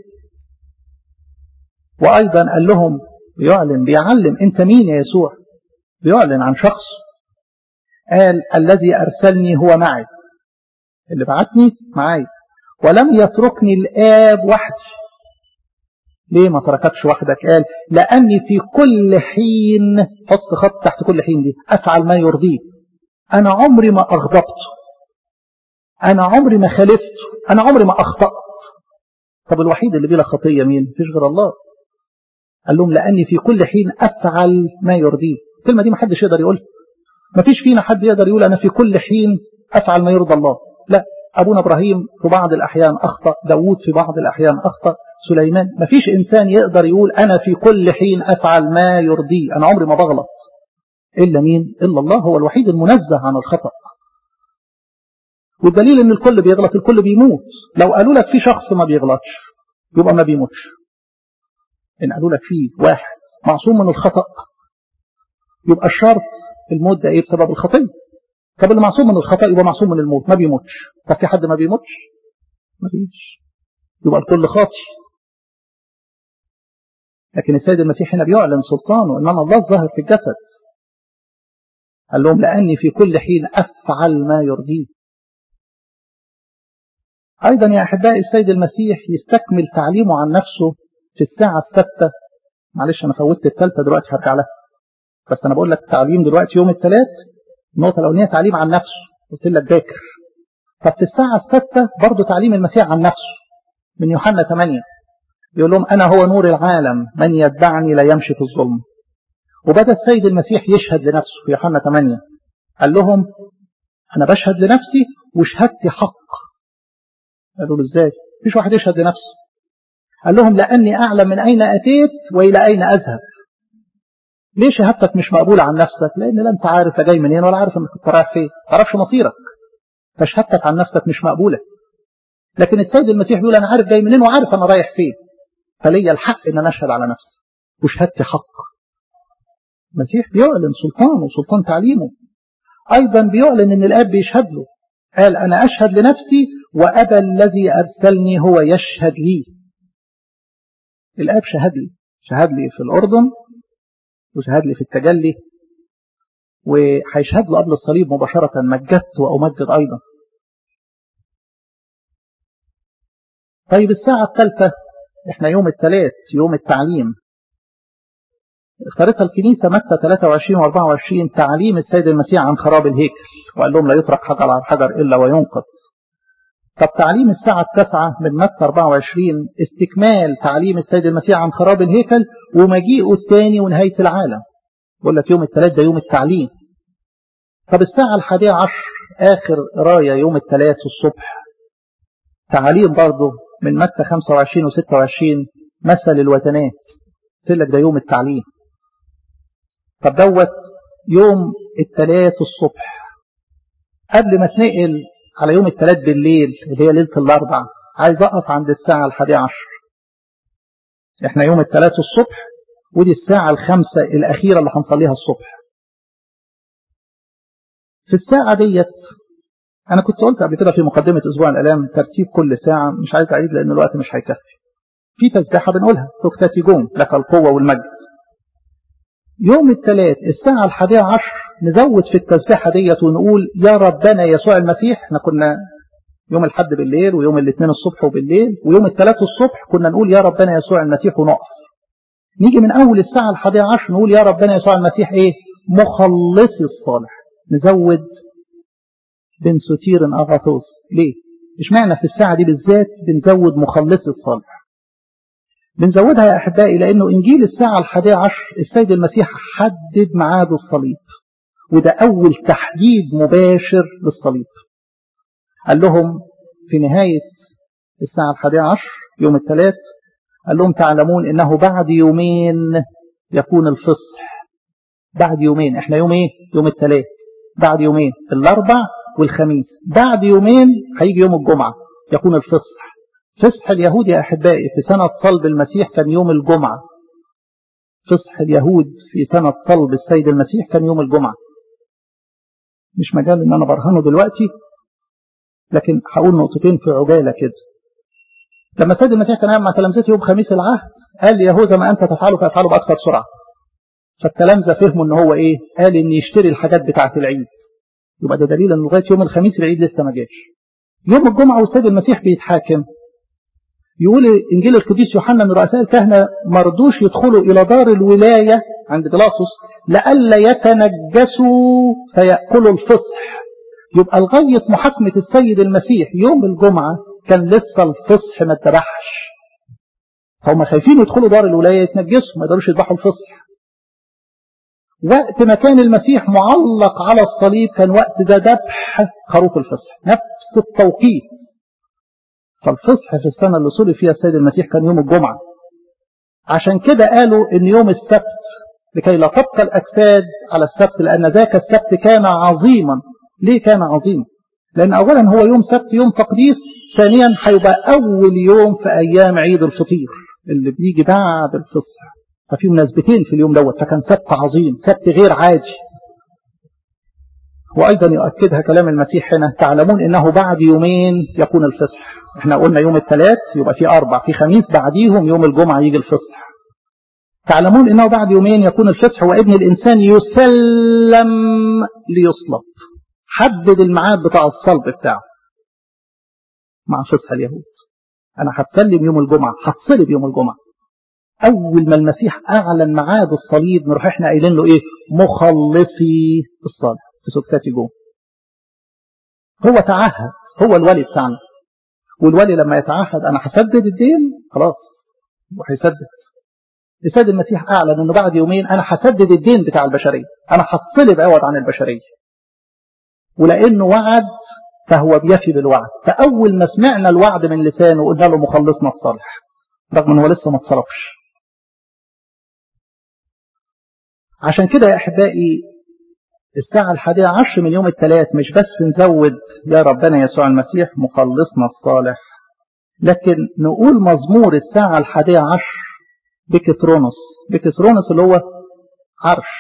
وأيضا قال لهم بيعلن بيعلم أنت مين يا يسوع بيعلن عن شخص قال الذي أرسلني هو معي اللي بعتني معاي ولم يتركني الآب وحدي ليه ما ترككش وحدك قال لأني في كل حين حط خط تحت كل حين دي أفعل ما يرضيه أنا عمري ما أغضبت أنا عمري ما خالفت أنا عمري ما أخطأت طب الوحيد اللي بلا خطية مين فيش غير الله قال لهم لأني في كل حين أفعل ما يرضيه الكلمة دي ما حدش يقدر يقولها ما فيش فينا حد يقدر يقول أنا في كل حين أفعل ما يرضى الله لا أبونا إبراهيم في بعض الأحيان أخطأ داود في بعض الأحيان أخطأ سليمان ما فيش إنسان يقدر يقول أنا في كل حين أفعل ما يرضيه أنا عمري ما بغلط إلا مين إلا الله هو الوحيد المنزه عن الخطأ والدليل ان الكل بيغلط الكل بيموت لو قالوا لك في شخص ما بيغلطش يبقى ما بيموتش ان قالوا لك في واحد معصوم من الخطأ يبقى الشرط الموت ده ايه بسبب الخطية طب اللي معصوم من الخطأ يبقى معصوم من الموت ما بيموتش طب في حد ما بيموتش ما فيش يبقى الكل خاطي لكن السيد المسيح هنا بيعلن سلطانه إنما الله ظاهر في الجسد قال لهم لأني في كل حين أفعل ما يرضيه أيضا يا أحبائي السيد المسيح يستكمل تعليمه عن نفسه في الساعة الستة معلش أنا فوتت الثالثة دلوقتي هرجع لها بس أنا بقول لك تعليم دلوقتي يوم الثلاث النقطة الأولانية تعليم عن نفسه قلت لك ذاكر طب في الساعة الستة برضه تعليم المسيح عن نفسه من يوحنا 8 يقول لهم أنا هو نور العالم من يتبعني لا يمشي في الظلم وبدأ السيد المسيح يشهد لنفسه في يوحنا 8 قال لهم أنا بشهد لنفسي وشهادتي حق قالوا له ازاي مفيش واحد يشهد لنفسه قال لهم لأني أعلم من أين أتيت وإلى أين أذهب ليه شهادتك مش مقبولة عن نفسك لأن لا أنت عارف جاي منين ولا عارف أنك كنت رايح فين تعرفش مصيرك فشهادتك عن نفسك مش مقبولة لكن السيد المسيح بيقول أنا عارف جاي منين وعارف أنا رايح فين فليا الحق إن أنا أشهد على نفسي وشهادتي حق المسيح بيعلن سلطانه وسلطان تعليمه أيضا بيعلن أن الآب بيشهد له قال أنا أشهد لنفسي وأبا الذي أرسلني هو يشهد لي الآب شهد لي شهد لي في الأردن وشهد لي في التجلي وهيشهد له قبل الصليب مباشرة مجدت وأمجد أيضا طيب الساعة الثالثة احنا يوم الثلاث يوم التعليم اختارتها الكنيسة متى 23 و 24 تعليم السيد المسيح عن خراب الهيكل وقال لهم لا يترك حجر على حجر إلا وينقض طب تعليم الساعة التاسعة من متى 24 استكمال تعليم السيد المسيح عن خراب الهيكل ومجيئه الثاني ونهاية العالم بقول لك يوم الثلاث ده يوم التعليم طب الساعة الحادية عشر آخر راية يوم الثلاث الصبح تعليم برضه من متى 25 و 26 مثل الوزنات قلت لك ده يوم التعليم طب دوت يوم الثلاث الصبح قبل ما اتنقل على يوم الثلاث بالليل اللي هي ليلة الأربع عايز أقف عند الساعة الحادية عشر احنا يوم الثلاث الصبح ودي الساعة الخامسة الأخيرة اللي هنصليها الصبح في الساعة ديت أنا كنت قلت قبل كده في مقدمة أسبوع الألام ترتيب كل ساعة مش عايز أعيد لأن الوقت مش هيكفي في تسبيحة بنقولها تكتفجون لك القوة والمجد يوم الثلاث الساعة الحادية عشر نزود في التسبيحة ديت ونقول يا ربنا يسوع المسيح احنا كنا يوم الحد بالليل ويوم الاثنين الصبح وبالليل ويوم الثلاث الصبح كنا نقول يا ربنا يسوع المسيح ونقف نيجي من أول الساعة الحادية عشر نقول يا ربنا يسوع المسيح ايه مخلصي الصالح نزود بن ستير أغاثوس ليه اشمعنى في الساعة دي بالذات بنزود مخلصي الصالح بنزودها يا أحبائي لأنه إنجيل الساعة الحادية عشر السيد المسيح حدد ميعاد الصليب وده أول تحديد مباشر للصليب قال لهم في نهاية الساعة الحادية عشر يوم الثلاث قال لهم تعلمون إنه بعد يومين يكون الفصح بعد يومين احنا يوم ايه يوم الثلاث بعد يومين الاربع والخميس بعد يومين هيجي يوم الجمعة يكون الفصح فصح اليهود يا أحبائي في سنة صلب المسيح كان يوم الجمعة فصح اليهود في سنة صلب السيد المسيح كان يوم الجمعة مش مجال ان انا برهنه دلوقتي لكن هقول نقطتين في عجالة كده لما السيد المسيح كان مع تلامذته يوم خميس العهد قال يهوذا ما انت تفعله فافعله باكثر سرعه فالتلامذه فهموا ان هو ايه قال ان يشتري الحاجات بتاعه العيد يبقى ده دليل ان لغايه يوم الخميس العيد لسه ما جاش يوم الجمعه والسيد المسيح بيتحاكم يقول انجيل القديس يوحنا ان رؤساء الكهنه ما رضوش يدخلوا الى دار الولايه عند بيلاطس لئلا يتنجسوا فياكلوا الفصح يبقى لغايه محاكمه السيد المسيح يوم الجمعه كان لسه الفصح ما اتذبحش هم خايفين يدخلوا دار الولايه يتنجسوا ما يقدروش يذبحوا الفصح وقت ما كان المسيح معلق على الصليب كان وقت ده ذبح خروف الفصح نفس التوقيت فالفصح في السنة اللي صلب فيها السيد المسيح كان يوم الجمعة عشان كده قالوا ان يوم السبت لكي لا تبقى الأجساد على السبت لأن ذاك السبت كان عظيما ليه كان عظيما لأن أولا هو يوم سبت يوم تقديس ثانيا هيبقى أول يوم في أيام عيد الفطير اللي بيجي بعد الفصح ففي مناسبتين في اليوم دوت فكان سبت عظيم سبت غير عادي وأيضا يؤكدها كلام المسيح هنا تعلمون إنه بعد يومين يكون الفصح احنا قلنا يوم الثلاث يبقى في أربع في خميس بعديهم يوم الجمعة يجي الفصح تعلمون انه بعد يومين يكون الفتح وابن الانسان يسلم ليصلب حدد الميعاد بتاع الصلب بتاعه مع فصح اليهود انا هتسلم يوم الجمعه هتصلب يوم الجمعه اول ما المسيح اعلن ميعاد الصليب نروح احنا قايلين له ايه مخلصي الصالح في سكتات جوه هو تعهد هو الولي بتاعنا والولي لما يتعهد انا هسدد الدين خلاص وهيسدد السيد المسيح اعلن انه بعد يومين انا هسدد الدين بتاع البشريه انا هتصلب عوض عن البشريه ولانه وعد فهو بيفي بالوعد فاول ما سمعنا الوعد من لسانه قلنا له مخلصنا الصالح رغم ان هو لسه ما اتصلبش عشان كده يا احبائي الساعة الحادية عشر من يوم الثلاث مش بس نزود يا ربنا يسوع المسيح مخلصنا الصالح لكن نقول مزمور الساعة الحادية عشر بكترونوس بكترونوس اللي هو عرش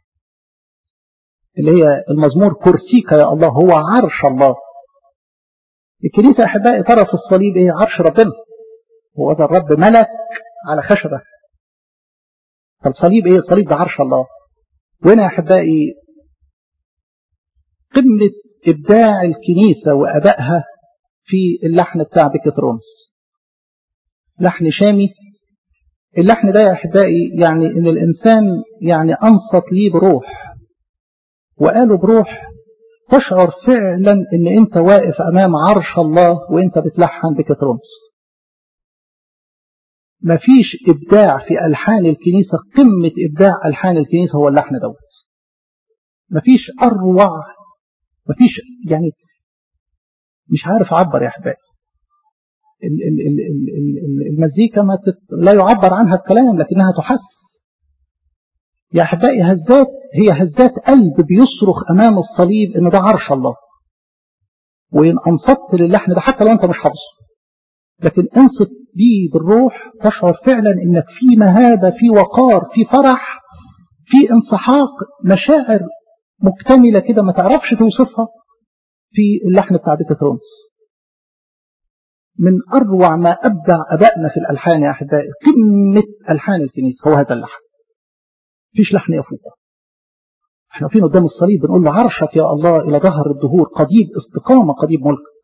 اللي هي المزمور كرسيك يا الله هو عرش الله الكنيسة أحبائي ترى في الصليب إيه عرش ربنا هو ذا الرب ملك على خشبة فالصليب إيه الصليب ده عرش الله وهنا يا أحبائي قمة إبداع الكنيسة وأدائها في اللحن بتاع بكترونس لحن شامي اللحن ده يا أحبائي يعني إن الإنسان يعني أنصت ليه بروح وقالوا بروح تشعر فعلا إن أنت واقف أمام عرش الله وأنت بتلحن بكترونس مفيش إبداع في ألحان الكنيسة قمة إبداع ألحان الكنيسة هو اللحن دوت مفيش أروع مفيش يعني مش عارف أعبر يا أحبائي المزيكا ما تت... لا يعبر عنها الكلام لكنها تحس يا أحبائي هزات هي هزات قلب بيصرخ أمام الصليب إن ده عرش الله وإن أنصت للحن ده حتى لو أنت مش حافظه لكن انصت بيه بالروح تشعر فعلا إنك في مهابة في وقار في فرح في انسحاق مشاعر مكتملة كده ما تعرفش توصفها في اللحن بتاع بيترونس من أروع ما أبدع أبائنا في الألحان يا أحبائي قمة ألحان الكنيسة هو هذا اللحن فيش لحن يفوقه احنا واقفين قدام الصليب بنقول له عرشك يا الله إلى ظهر الدهور قضيب استقامة قضيب ملكك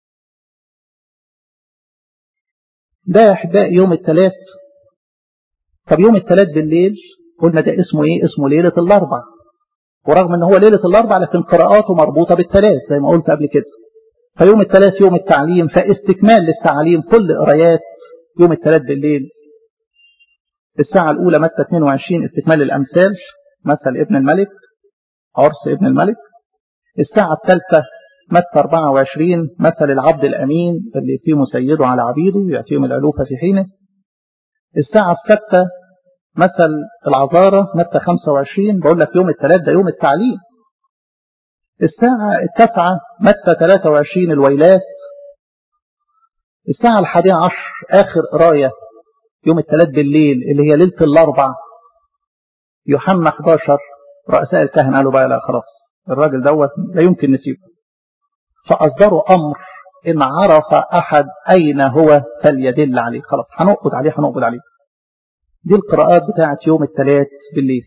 ده يا أحبائي يوم الثلاث طب يوم الثلاث بالليل قلنا ده اسمه ايه اسمه ليلة الأربع ورغم ان هو ليلة الأربع لكن قراءاته مربوطة بالثلاث زي ما قلت قبل كده فيوم الثلاث يوم التعليم فاستكمال للتعليم كل قرايات يوم الثلاث بالليل الساعة الأولى متى 22 استكمال الأمثال مثل ابن الملك عرس ابن الملك الساعة الثالثة متى 24 مثل العبد الأمين اللي يتيم سيده على عبيده يأتيهم الألوفة في حينه الساعة السادسة مثل العذارة متى 25 بقول لك يوم الثلاث ده يوم التعليم الساعة التاسعة متى 23 الويلات الساعة الحادية عشر آخر قراية يوم الثلاث بالليل اللي هي ليلة الأربع يوحنا 11 رؤساء الكهنة قالوا بقى لا خلاص الراجل دوت لا يمكن نسيبه فأصدروا أمر إن عرف أحد أين هو فليدل عليه خلاص هنقبض عليه هنقبض عليه دي القراءات بتاعت يوم الثلاث بالليل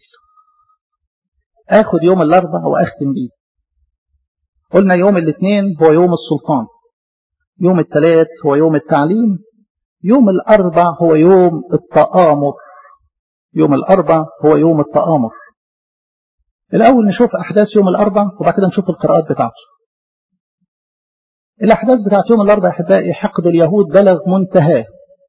آخد يوم الأربع وأختم بيه قلنا يوم الاثنين هو يوم السلطان يوم الثلاث هو يوم التعليم يوم الأربع هو يوم التآمر يوم الأربع هو يوم التآمر الأول نشوف أحداث يوم الأربع وبعد كده نشوف القراءات بتاعته الأحداث بتاعت يوم الأربع أحبائي حقد اليهود بلغ منتهاه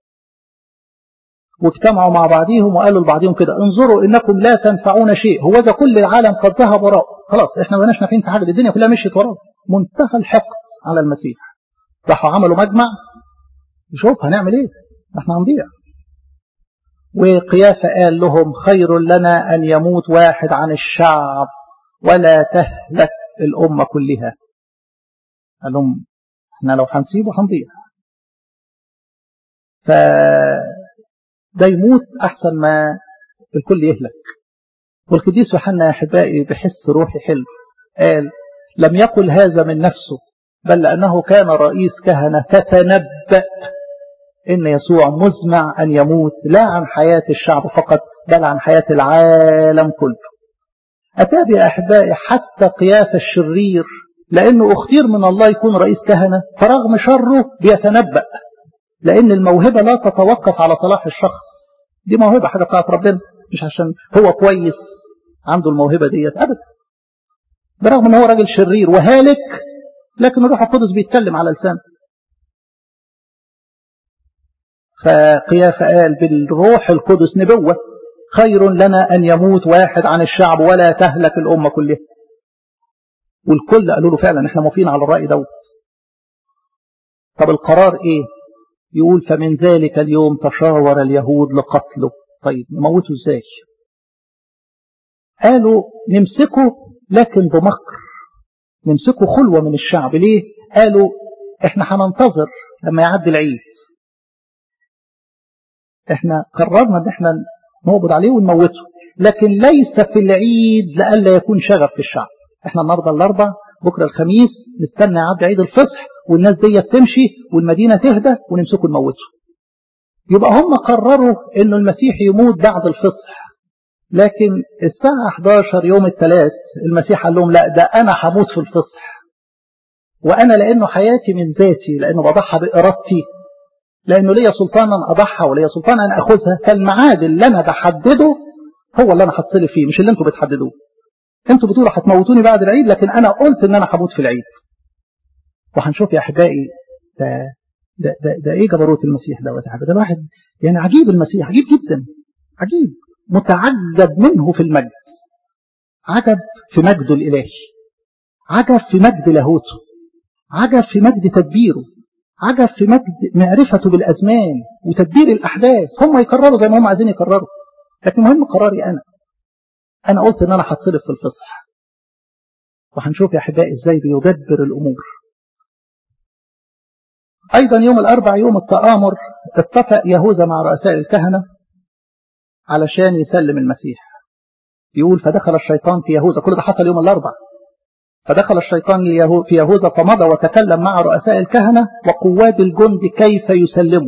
واجتمعوا مع بعضهم وقالوا لبعضهم كده انظروا إنكم لا تنفعون شيء هو ذا كل العالم قد ذهب وراء خلاص احنا ما بقناش نافعين في حاجة الدنيا كلها مشيت وراء منتهى الحقد على المسيح راحوا عملوا مجمع شوف هنعمل ايه احنا هنضيع وقيافة قال لهم خير لنا أن يموت واحد عن الشعب ولا تهلك الأمة كلها قال لهم احنا لو هنسيبه هنضيع فده يموت أحسن ما الكل يهلك والقديس يوحنا يا أحبائي بحس روحي حلو قال لم يقل هذا من نفسه بل لأنه كان رئيس كهنة تتنبأ إن يسوع مزمع أن يموت لا عن حياة الشعب فقط بل عن حياة العالم كله أتابع يا أحبائي حتى قياس الشرير لأنه اختير من الله يكون رئيس كهنة فرغم شره بيتنبأ لأن الموهبة لا تتوقف على صلاح الشخص دي موهبة حاجة بتاعت ربنا مش عشان هو كويس عنده الموهبة ديت أبدا برغم ان هو راجل شرير وهالك لكن الروح القدس بيتكلم على لسانه فقياف قال بالروح القدس نبوة خير لنا أن يموت واحد عن الشعب ولا تهلك الأمة كلها والكل قالوا له فعلا احنا موافقين على الرأي دوت طب القرار ايه يقول فمن ذلك اليوم تشاور اليهود لقتله طيب نموته ازاي قالوا نمسكه لكن بمكر نمسكه خلوة من الشعب ليه قالوا احنا هننتظر لما يعدي العيد احنا قررنا ان احنا نقبض عليه ونموته لكن ليس في العيد لألا يكون شغف في الشعب احنا النهارده الاربع بكره الخميس نستنى يعدي عيد الفصح والناس دي تمشي والمدينه تهدى ونمسكه نموته يبقى هم قرروا انه المسيح يموت بعد الفصح لكن الساعة 11 يوم الثلاث المسيح قال لهم لا ده أنا هموت في الفصح وأنا لأنه حياتي من ذاتي لأنه بضحى بإرادتي لأنه ليا سلطان أن أضحى وليا سلطان أن أخذها فالميعاد اللي أنا بحدده هو اللي أنا هتصرف فيه مش اللي أنتوا بتحددوه أنتوا بتقولوا هتموتوني بعد العيد لكن أنا قلت إن أنا هموت في العيد وهنشوف يا أحبائي ده ده ده, ده إيه جبروت المسيح دوت يا ده الواحد يعني عجيب المسيح عجيب جدا عجيب متعجب منه في المجد عجب في مجده الإلهي عجب في مجد لاهوته عجب في مجد تدبيره عجب في مجد معرفته بالأزمان وتدبير الأحداث هم يكرروا زي ما هم عايزين يكرروا لكن مهم قراري أنا أنا قلت إن أنا هتصرف في الفصح وهنشوف يا أحبائي إزاي بيدبر الأمور أيضا يوم الأربع يوم التآمر اتفق يهوذا مع رؤساء الكهنة علشان يسلم المسيح يقول فدخل الشيطان في يهوذا كل ده حصل يوم الأربع فدخل الشيطان في يهوذا فمضى وتكلم مع رؤساء الكهنة وقواد الجند كيف يسلموا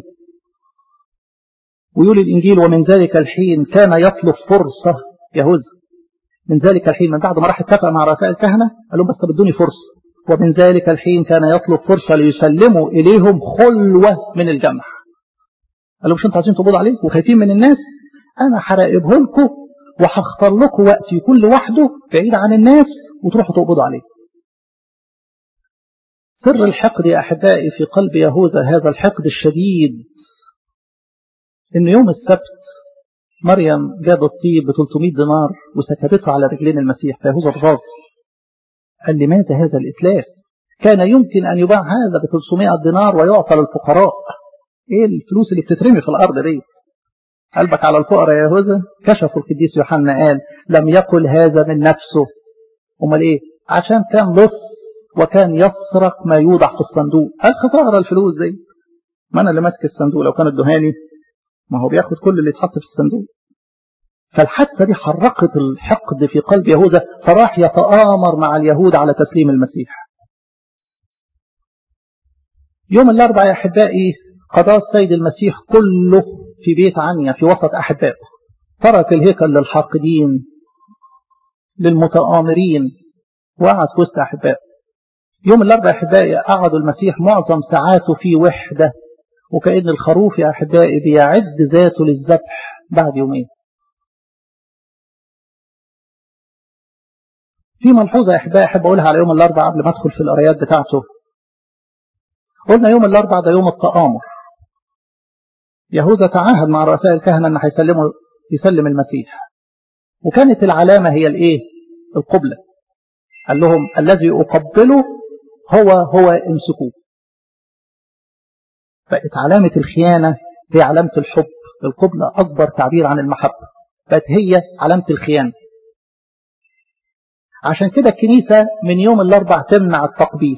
ويقول الإنجيل ومن ذلك الحين كان يطلب فرصة يهوذا من ذلك الحين من بعد ما راح اتفق مع رؤساء الكهنة قال لهم بس بدوني فرصة ومن ذلك الحين كان يطلب فرصة ليسلموا إليهم خلوة من الجمع قال لهم مش انتوا عايزين تقبضوا عليه وخايفين من الناس أنا هراقبه لكم وهختار لكم وقت يكون لوحده بعيد عن الناس وتروحوا تقبضوا عليه سر الحقد يا أحبائي في قلب يهوذا هذا الحقد الشديد إن يوم السبت مريم جابت طيب ب 300 دينار وسكبته على رجلين المسيح فيهوذا اتغاظ قال لماذا هذا الإتلاف كان يمكن أن يباع هذا ب 300 دينار ويعطى للفقراء إيه الفلوس اللي بتترمي في الأرض دي قلبك على الفقراء يا يهوذا كشفوا القديس يوحنا قال لم يقل هذا من نفسه امال ايه عشان كان لص وكان يسرق ما يوضع في الصندوق قال خساره الفلوس دي ما انا اللي ماسك الصندوق لو كان الدهاني ما هو بياخد كل اللي يتحط في الصندوق فالحادثة دي حرقت الحقد في قلب يهوذا فراح يتآمر مع اليهود على تسليم المسيح يوم الأربعاء يا أحبائي قضاء السيد المسيح كله في بيت عنيا في وسط أحبائه ترك الهيكل للحاقدين للمتآمرين وقعد في وسط أحبائه يوم الأربعاء أحبائي قعدوا المسيح معظم ساعاته في وحدة وكأن الخروف يا أحبائي بيعد ذاته للذبح بعد يومين في ملحوظة يا أحبائي أحب أقولها على يوم الأربعاء قبل ما أدخل في القرايات بتاعته قلنا يوم الأربعاء ده يوم التآمر يهوذا تعاهد مع رؤساء الكهنة أن هيسلموا يسلم المسيح وكانت العلامة هي الإيه؟ القبلة قال لهم الذي أقبله هو هو امسكوه بقت علامة الخيانة هي علامة الحب القبلة أكبر تعبير عن المحبة بقت هي علامة الخيانة عشان كده الكنيسة من يوم الأربع تمنع التقبيل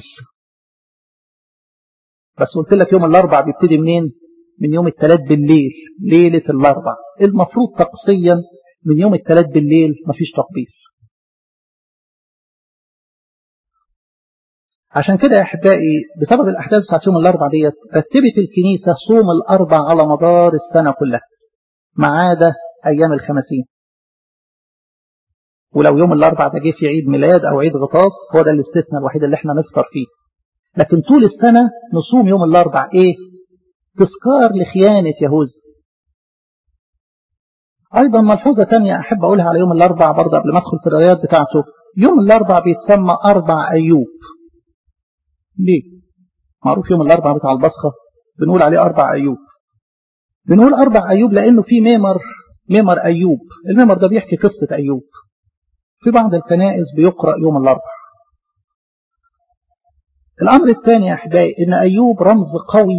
بس قلت لك يوم الأربع بيبتدي منين من يوم الثلاث بالليل ليلة الأربع المفروض طقسيا من يوم الثلاث بالليل مفيش تقبيل عشان كده يا أحبائي بسبب الأحداث بتاعت يوم الأربع ديت رتبت الكنيسة صوم الأربع على مدار السنة كلها ما عدا أيام الخمسين ولو يوم الأربع ده جه في عيد ميلاد أو عيد غطاس هو ده الاستثناء الوحيد اللي احنا نفطر فيه لكن طول السنة نصوم يوم الأربع إيه؟ تذكار لخيانة يهوذا أيضا ملحوظة تانية أحب أقولها على يوم الأربع برضه قبل ما أدخل في الروايات بتاعته يوم الأربع بيتسمى أربع أيوب ليه؟ معروف يوم الأربع بتاع البصخة بنقول عليه أربع أيوب بنقول أربع أيوب لأنه في ميمر ميمر أيوب الميمر ده بيحكي قصة أيوب في بعض الكنائس بيقرأ يوم الأربع الأمر الثاني يا أحبائي إن أيوب رمز قوي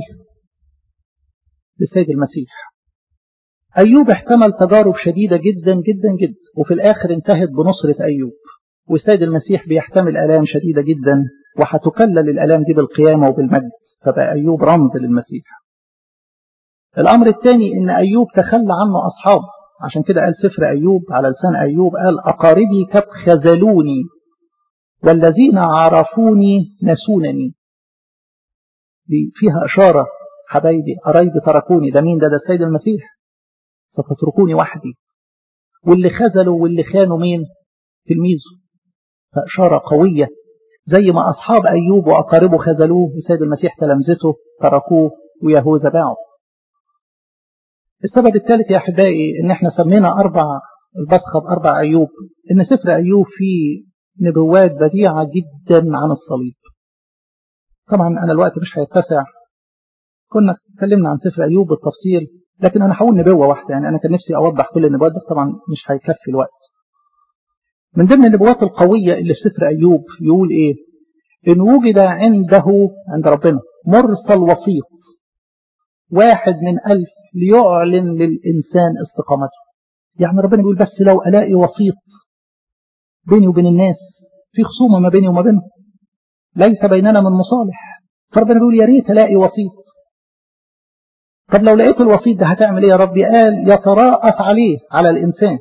للسيد المسيح أيوب احتمل تجارب شديدة جدا جدا جدا وفي الآخر انتهت بنصرة أيوب والسيد المسيح بيحتمل آلام شديدة جدا وهتكلل الآلام دي بالقيامة وبالمجد فبقى أيوب رمز للمسيح الأمر الثاني إن أيوب تخلى عنه أصحابه عشان كده قال سفر أيوب على لسان أيوب قال أقاربي قد خذلوني والذين عرفوني نسونني دي فيها إشارة حبايبي قرايبي تركوني ده مين ده ده السيد المسيح ستتركوني وحدي واللي خذلوا واللي خانوا مين تلميذه فإشارة قوية زي ما أصحاب أيوب وأقاربه خذلوه السيد المسيح تلامذته تركوه ويهوذا باعوا السبب الثالث يا أحبائي إن إحنا سمينا أربع البصخة بأربع أيوب إن سفر أيوب فيه نبوات بديعة جدا عن الصليب طبعا أنا الوقت مش هيتسع كنا اتكلمنا عن سفر أيوب بالتفصيل لكن أنا هقول نبوة واحدة يعني أنا كان نفسي أوضح كل النبوات بس طبعا مش هيكفي الوقت من ضمن النبوات القوية اللي في سفر أيوب يقول إيه إن وجد عنده عند ربنا مرسل وسيط واحد من ألف ليعلن للإنسان استقامته يعني ربنا بيقول بس لو ألاقي وسيط بيني وبين الناس في خصومة ما بيني وما بينهم ليس بيننا من مصالح فربنا بيقول يا ريت ألاقي وسيط طب لو لقيت الوسيط ده هتعمل ايه يا ربي قال يتراءف عليه على الإنسان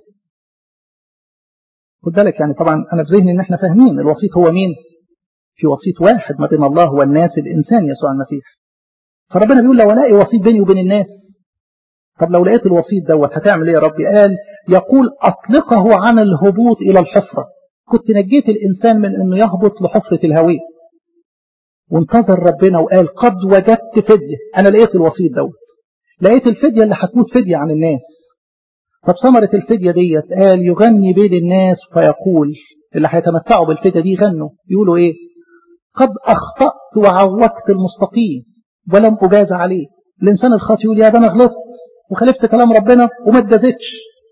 خد بالك يعني طبعا أنا في ذهني إن احنا فاهمين الوسيط هو مين في وسيط واحد ما بين الله والناس الإنسان يسوع المسيح فربنا بيقول لو الاقي وسيط بيني وبين الناس طب لو لقيت الوسيط دوت هتعمل ايه يا ربي قال يقول اطلقه عن الهبوط الى الحفرة كنت نجيت الانسان من انه يهبط لحفرة الهوية وانتظر ربنا وقال قد وجدت فدية انا لقيت الوسيط دوت لقيت الفدية اللي هتموت فدية عن الناس طب ثمرة الفدية ديت قال يغني بين الناس فيقول اللي هيتمتعوا بالفدية دي يغنوا يقولوا ايه قد اخطأت وعوجت المستقيم ولم أجاز عليه الإنسان الخاطئ يقول يا ده أنا غلطت وخالفت كلام ربنا وما اتجازتش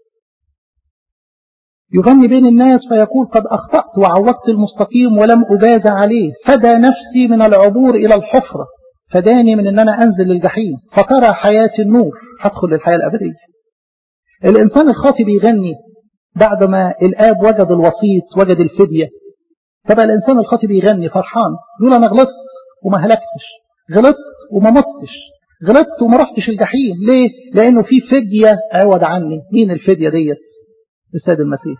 يغني بين الناس فيقول قد أخطأت وعوضت المستقيم ولم أجاز عليه فدى نفسي من العبور إلى الحفرة فداني من أن أنا أنزل للجحيم فترى حياتي النور هدخل للحياة الأبدية الإنسان الخاطئ بيغني بعدما الآب وجد الوسيط وجد الفدية فبقى الإنسان الخاطئ بيغني فرحان يقول أنا غلطت وما هلكتش غلطت وما متش غلطت وما رحتش الجحيم ليه لانه في فدية عوض عني مين الفدية ديت السيد المسيح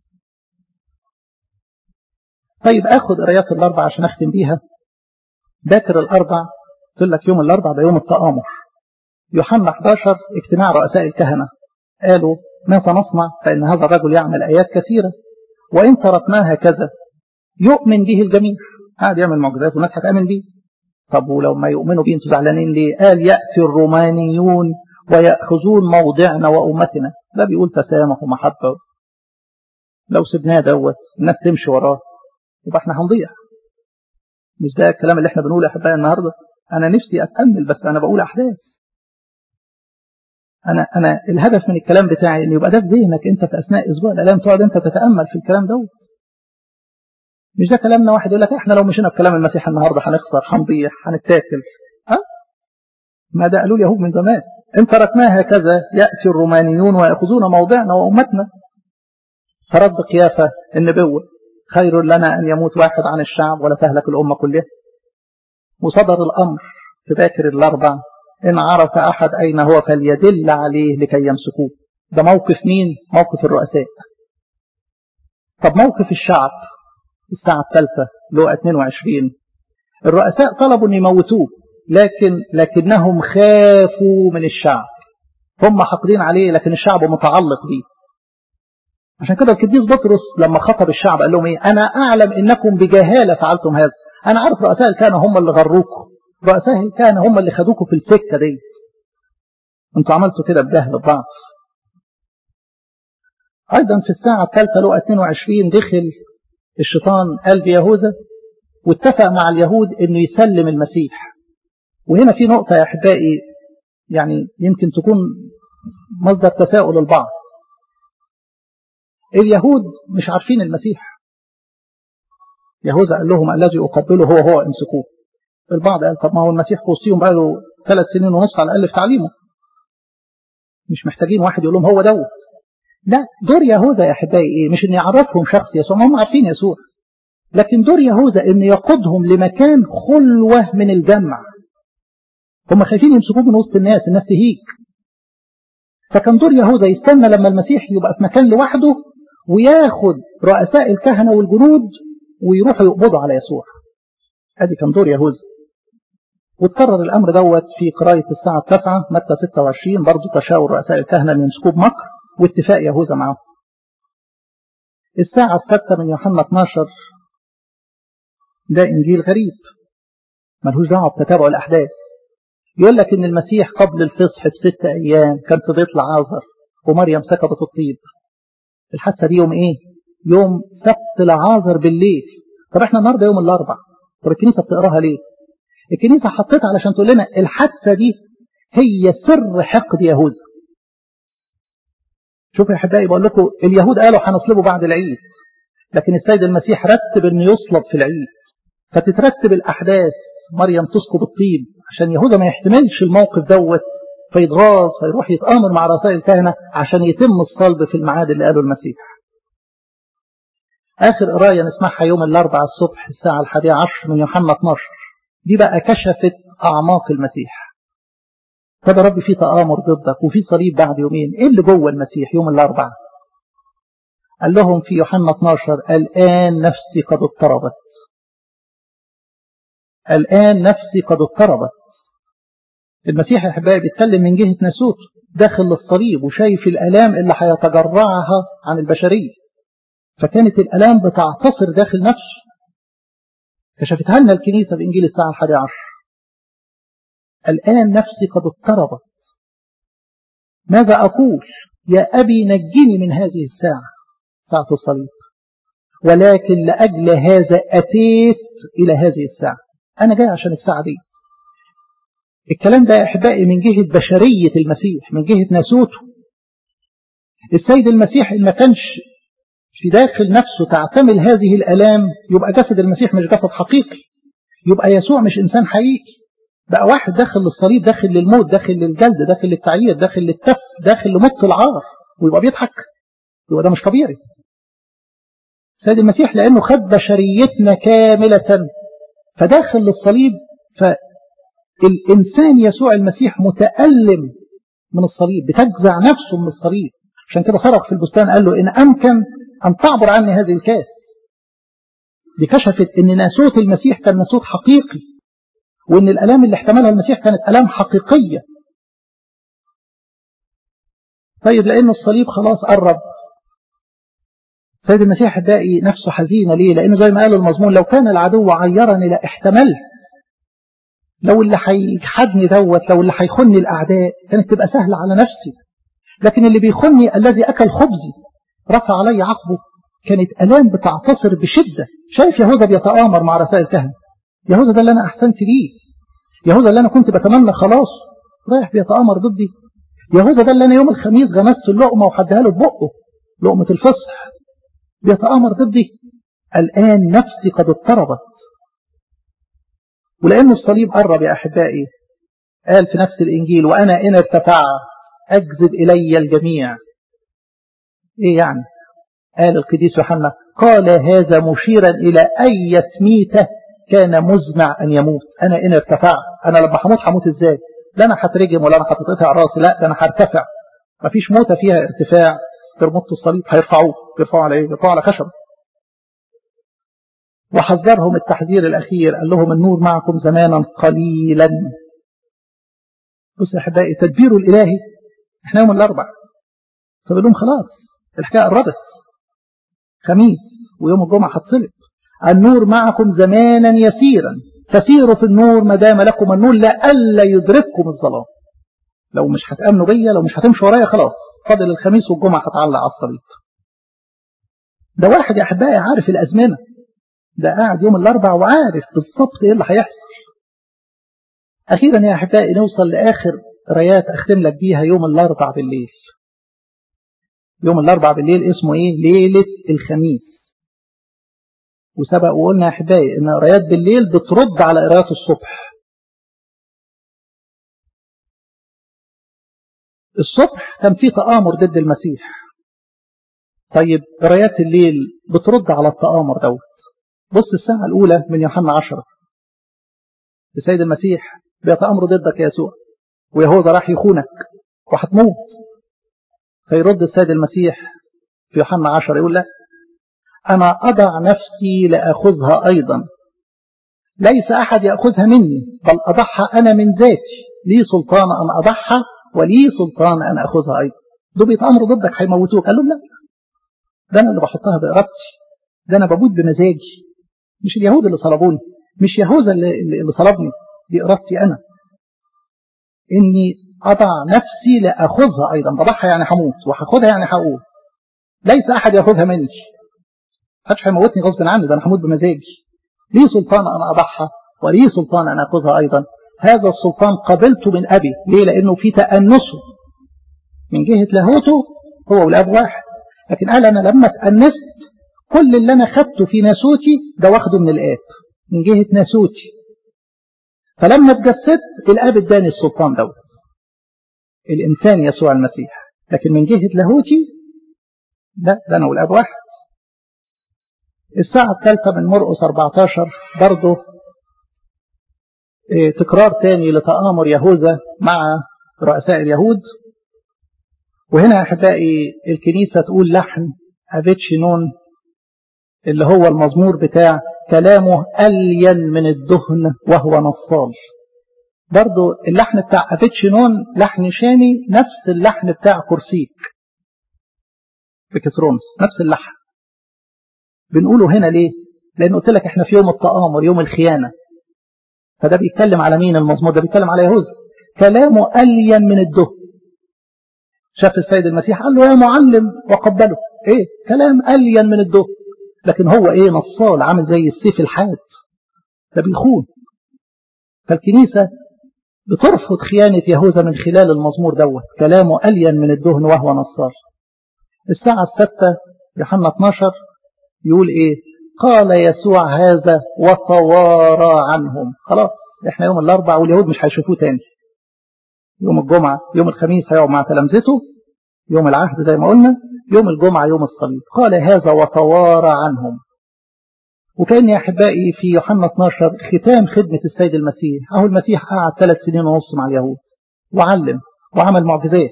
طيب اخد قرايات الاربع عشان اختم بيها باكر الاربع قلت لك يوم الاربع ده يوم التآمر يوحنا 11 اجتماع رؤساء الكهنة قالوا ما سنصنع فإن هذا الرجل يعمل آيات كثيرة وإن تركناها كذا يؤمن به الجميع قاعد يعمل معجزات والناس هتآمن به طب ولو ما يؤمنوا بيه انتوا زعلانين ليه قال يأتي الرومانيون ويأخذون موضعنا وأمتنا ده بيقول تسامح ومحبة لو سبناه دوت الناس تمشي وراه يبقى احنا هنضيع مش ده الكلام اللي احنا بنقوله يا احبائي النهارده انا نفسي اتامل بس انا بقول احداث انا انا الهدف من الكلام بتاعي ان يبقى ده في ذهنك انت في اثناء اسبوع الالام تقعد انت تتامل في الكلام دوت مش ده كلامنا واحد يقول لك احنا لو مشينا بكلام المسيح النهارده هنخسر هنضيع هنتاكل ها ما ده قالوا اليهود من زمان ان تركناها هكذا ياتي الرومانيون وياخذون موضعنا وامتنا فرد قيافه النبوه خير لنا ان يموت واحد عن الشعب ولا تهلك الامه كلها وصدر الامر في باكر الاربع ان عرف احد اين هو فليدل عليه لكي يمسكوه ده موقف مين موقف الرؤساء طب موقف الشعب الساعة الثالثة لو 22 الرؤساء طلبوا أن يموتوه لكن لكنهم خافوا من الشعب هم حاقدين عليه لكن الشعب متعلق بيه عشان كده القديس بطرس لما خطب الشعب قال لهم ايه انا اعلم انكم بجهاله فعلتم هذا انا عارف رؤساء الكهنه هم اللي غروكم رؤساء الكهنه هم اللي خدوكم في السكه دي انتوا عملتوا كده بجهل ببعض ايضا في الساعه الثالثه لقى 22 دخل الشيطان قلب يهوذا واتفق مع اليهود انه يسلم المسيح وهنا في نقطه يا احبائي يعني يمكن تكون مصدر تساؤل البعض اليهود مش عارفين المسيح يهوذا قال لهم الذي أقبله هو هو امسكوه البعض قال طب ما هو المسيح في وسطهم بقى له ثلاث سنين ونص على الأقل في تعليمه مش محتاجين واحد يقول لهم هو دوت لا دور يهوذا يا أحبائي إيه مش إن يعرفهم شخص يسوع هم عارفين يسوع لكن دور يهوذا إن يقودهم لمكان خلوة من الجمع هم خايفين يمسكوه من وسط الناس الناس تهيج فكان دور يهوذا يستنى لما المسيح يبقى في مكان لوحده وياخد رؤساء الكهنة والجنود ويروحوا يقبضوا على يسوع ادي كان دور يهوذا واتكرر الامر دوت في قراءة الساعة التاسعة متى 26 برضه تشاور رؤساء الكهنة ان يمسكوه بمكر واتفاق يهوذا معه الساعة السادسة من يوحنا 12 ده انجيل غريب ملهوش دعوة بتتابع الاحداث يقول لك ان المسيح قبل الفصح بست ايام كان في بيت لعازر ومريم سكبت الطيب الحادثه دي يوم ايه يوم سبت لعازر بالليل طب احنا النهارده يوم الاربع طب الكنيسه بتقراها ليه الكنيسه حطيتها علشان تقول لنا الحادثه دي هي سر حقد يهوذا شوفوا يا احبائي بقول لكم اليهود قالوا هنصلبه بعد العيد لكن السيد المسيح رتب انه يصلب في العيد فتترتب الاحداث مريم تسكب الطيب عشان يهوذا ما يحتملش الموقف دوت فيتغاظ فيروح يتآمر مع رؤساء الكهنة عشان يتم الصلب في الميعاد اللي قاله المسيح آخر قراية نسمعها يوم الأربعاء الصبح الساعة الحادية عشر من يوحنا 12 دي بقى كشفت أعماق المسيح طب يا رب في تآمر ضدك وفي صليب بعد يومين إيه اللي جوه المسيح يوم الأربعاء قال لهم في يوحنا 12 الآن نفسي قد اضطربت الآن نفسي قد اضطربت المسيح يا احبائي بيتكلم من جهة ناسوت داخل الصليب وشايف الآلام اللي هيتجرعها عن البشرية فكانت الآلام بتعتصر داخل نفسه كشفتها لنا الكنيسة بإنجيل الساعة الحادية عشر الآن نفسي قد اضطربت ماذا أقول يا أبي نجني من هذه الساعة ساعة الصليب ولكن لأجل هذا أتيت إلى هذه الساعة أنا جاي عشان الساعة دي الكلام ده يا أحبائي من جهة بشرية المسيح من جهة ناسوته السيد المسيح إن ما كانش في داخل نفسه تعتمل هذه الألام يبقى جسد المسيح مش جسد حقيقي يبقى يسوع مش إنسان حقيقي بقى واحد داخل للصليب داخل للموت داخل للجلد داخل للتعيير داخل للتف داخل لمط العار ويبقى بيضحك يبقى ده مش طبيعي السيد المسيح لأنه خد بشريتنا كاملة فداخل للصليب فالإنسان يسوع المسيح متألم من الصليب بتجزع نفسه من الصليب عشان كده صرخ في البستان قال له إن أمكن أن تعبر عني هذه الكاس دي كشفت إن ناسوت المسيح كان ناسوت حقيقي وإن الألام اللي احتملها المسيح كانت ألام حقيقية طيب لأن الصليب خلاص قرب سيد المسيح باقي نفسه حزينة ليه لأنه زي ما قال المضمون لو كان العدو عيرني لاحتمل لو اللي هيجحدني دوت لو اللي هيخني الأعداء كانت تبقى سهلة على نفسي لكن اللي بيخني الذي أكل خبزي رفع علي عقبه كانت ألام بتعتصر بشدة شايف يهوذا بيتآمر مع رسائل الكهنة يهوذا ده اللي أنا أحسنت ليه يهوذا اللي أنا كنت بتمنى خلاص رايح بيتآمر ضدي يهوذا ده اللي أنا يوم الخميس غمست اللقمة وحدها له ببقه لقمة الفصح بيتآمر ضدي الآن نفسي قد اضطربت ولأن الصليب قرب يا أحبائي قال في نفس الإنجيل وأنا إن ارتفع أجذب إلي الجميع إيه يعني قال القديس يوحنا قال هذا مشيرا إلى أي ميتة كان مزمع أن يموت أنا إن ارتفع أنا لما هموت هموت إزاي لا أنا هترجم ولا أنا هتتقطع راسي لا ده أنا هرتفع مفيش موتة فيها ارتفاع ترمط الصليب هيرفعوه يرفعوا على ايه يرفعوا على خشب وحذرهم التحذير الأخير قال لهم النور معكم زمانا قليلا بص يا أحبائي تدبيره الإلهي احنا يوم الأربع فبقول لهم خلاص الحكاية قربت خميس ويوم الجمعة هتصلب النور معكم زمانا يسيرا فسيروا في النور ما دام لكم النور لألا يدرككم الظلام لو مش هتأمنوا بيا لو مش هتمشوا ورايا خلاص فاضل الخميس والجمعة هتعلق على الصليب ده واحد يا أحبائي عارف الأزمنة ده قاعد يوم الأربع وعارف بالظبط إيه اللي هيحصل أخيرا يا أحبائي نوصل لآخر رايات أختم لك بيها يوم الأربع بالليل يوم الأربع بالليل اسمه إيه ليلة الخميس وسبق وقلنا يا أحبائي إن قرايات بالليل بترد على قرايات الصبح الصبح كان في تآمر ضد المسيح طيب قرايات الليل بترد على التآمر دوت بص الساعة الأولى من يوحنا عشرة السيد المسيح بيتأمر ضدك يا يسوع ويهوذا راح يخونك وهتموت فيرد السيد المسيح في يوحنا عشرة يقول لا أنا أضع نفسي لأخذها أيضا ليس أحد يأخذها مني بل أضعها أنا من ذاتي لي سلطان أن أضعها ولي سلطان أن أخذها أيضا دول بيتأمروا ضدك هيموتوك قال لهم لا ده أنا اللي بحطها بإرادتي ده أنا بموت بمزاجي مش اليهود اللي صلبوني مش يهوذا اللي, اللي صلبني دي إرادتي أنا إني أضع نفسي لأخذها أيضا بضعها يعني هموت وهاخدها يعني هقول ليس أحد يأخذها مني محدش هيموتني غصب عني ده أنا هموت بمزاجي لي سلطان أن أضعها ولي سلطان أن أخذها أيضا هذا السلطان قبلته من أبي ليه لأنه في تأنسه من جهة لاهوته هو والأب واحد لكن قال أنا لما تأنست كل اللي أنا خدته في ناسوتي ده واخده من الآب من جهة ناسوتي فلما اتجسدت الآب اداني السلطان دوت الإنسان يسوع المسيح لكن من جهة لاهوتي لا ده أنا والآب واحد الساعة الثالثة من مرقس 14 برضه تكرار تاني لتآمر يهوذا مع رؤساء اليهود وهنا أحبائي الكنيسة تقول لحن أفيتشينون اللي هو المزمور بتاع كلامه ألين من الدهن وهو نصال برضو اللحن بتاع أفيتشينون لحن شامي نفس اللحن بتاع كرسيك بكترونس نفس اللحن بنقوله هنا ليه لأن قلت لك احنا في يوم التآمر يوم الخيانة فده بيتكلم على مين المزمور ده بيتكلم على يهوذا كلامه ألين من الدهن شاف السيد المسيح قال له يا معلم وقبله ايه كلام ألين من الدهن لكن هو ايه نصال عامل زي السيف الحاد ده بيخون فالكنيسة بترفض خيانة يهوذا من خلال المزمور دوت كلامه ألين من الدهن وهو نصار الساعة الستة يوحنا 12 يقول ايه قال يسوع هذا وتوارى عنهم خلاص احنا يوم الاربع واليهود مش هيشوفوه تاني يوم الجمعة يوم الخميس هيقعد مع تلامذته يوم العهد زي ما قلنا يوم الجمعة يوم الصليب قال هذا وتوارى عنهم وكان يا أحبائي في يوحنا 12 ختام خدمة السيد المسيح أهو المسيح قعد ثلاث سنين ونص مع اليهود وعلم وعمل معجزات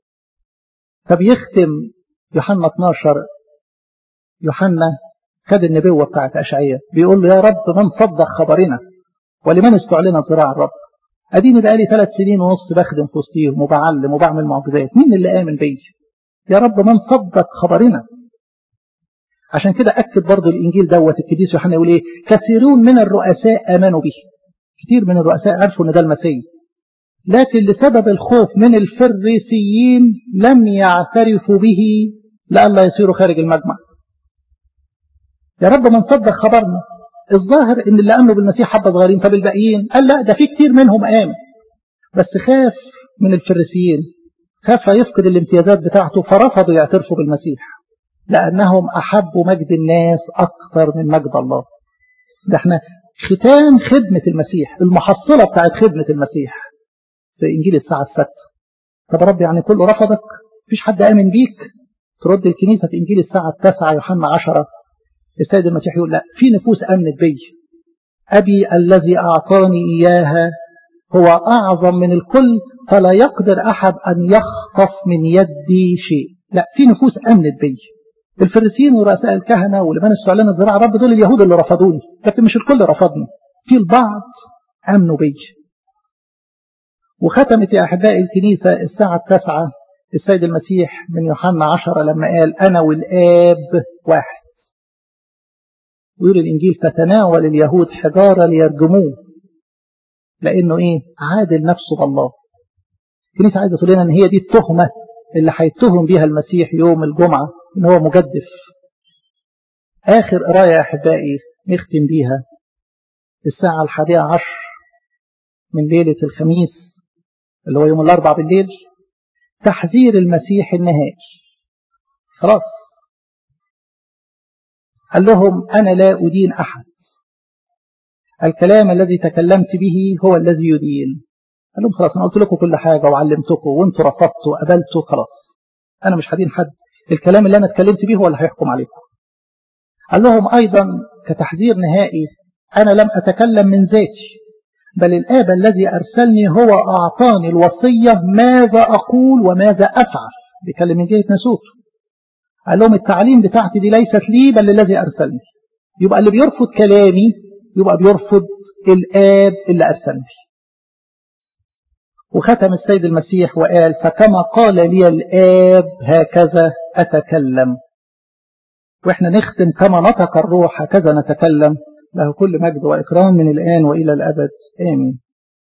فبيختم يوحنا 12 يوحنا خد النبوة بتاعت أشعية بيقول له يا رب من صدق خبرنا ولمن استعلن ذراع الرب أديني بقالي ثلاث سنين ونص بخدم في وسطيهم وبعلم وبعمل معجزات مين اللي آمن بي يا رب من صدق خبرنا عشان كده أكد برضو الإنجيل دوت القديس يوحنا يقول إيه كثيرون من الرؤساء آمنوا به كثير من الرؤساء عرفوا إن ده المسيح لكن لسبب الخوف من الفريسيين لم يعترفوا به لئلا يصيروا خارج المجمع يا رب من صدق خبرنا الظاهر ان اللي امنوا بالمسيح حبه صغيرين طب الباقيين قال لا ده في كتير منهم امن بس خاف من الفريسيين خاف يفقد الامتيازات بتاعته فرفضوا يعترفوا بالمسيح لانهم احبوا مجد الناس اكثر من مجد الله ده احنا ختام خدمة المسيح المحصلة بتاعت خدمة المسيح في انجيل الساعة السادسة طب يا رب يعني كله رفضك مفيش حد امن بيك ترد الكنيسة في انجيل الساعة التاسعة يوحنا عشرة السيد المسيح يقول لا في نفوس أمنت بي أبي الذي أعطاني إياها هو أعظم من الكل فلا يقدر أحد أن يخطف من يدي شيء لا في نفوس أمنت بي الفريسيين ورؤساء الكهنة ولمن استعلن الزراعة رب دول اليهود اللي رفضوني لكن مش الكل رفضني في البعض أمنوا بي وختمت يا أحبائي الكنيسة الساعة التاسعة السيد المسيح من يوحنا عشرة لما قال أنا والآب واحد ويقول الإنجيل فتناول اليهود حجارة ليرجموه لأنه إيه عادل نفسه بالله الكنيسة عايزة تقول لنا إن هي دي التهمة اللي هيتهم بيها المسيح يوم الجمعة إن هو مجدف آخر قراية يا أحبائي نختم بيها الساعة الحادية عشر من ليلة الخميس اللي هو يوم الأربع بالليل تحذير المسيح النهائي خلاص قال لهم أنا لا أدين أحد الكلام الذي تكلمت به هو الذي يدين قال لهم خلاص أنا قلت لكم كل حاجة وعلمتكم وانتوا رفضتوا وقبلتوا خلاص أنا مش هدين حد الكلام اللي أنا اتكلمت به هو اللي هيحكم عليكم قال لهم أيضا كتحذير نهائي أنا لم أتكلم من ذاتي بل الآب الذي أرسلني هو أعطاني الوصية ماذا أقول وماذا أفعل بيكلم من جهة نسوته قال لهم التعليم بتاعتي دي ليست لي بل الذي أرسلني يبقى اللي بيرفض كلامي يبقى بيرفض الآب اللي أرسلني وختم السيد المسيح وقال فكما قال لي الآب هكذا أتكلم وإحنا نختم كما نطق الروح هكذا نتكلم له كل مجد وإكرام من الآن وإلى الأبد آمين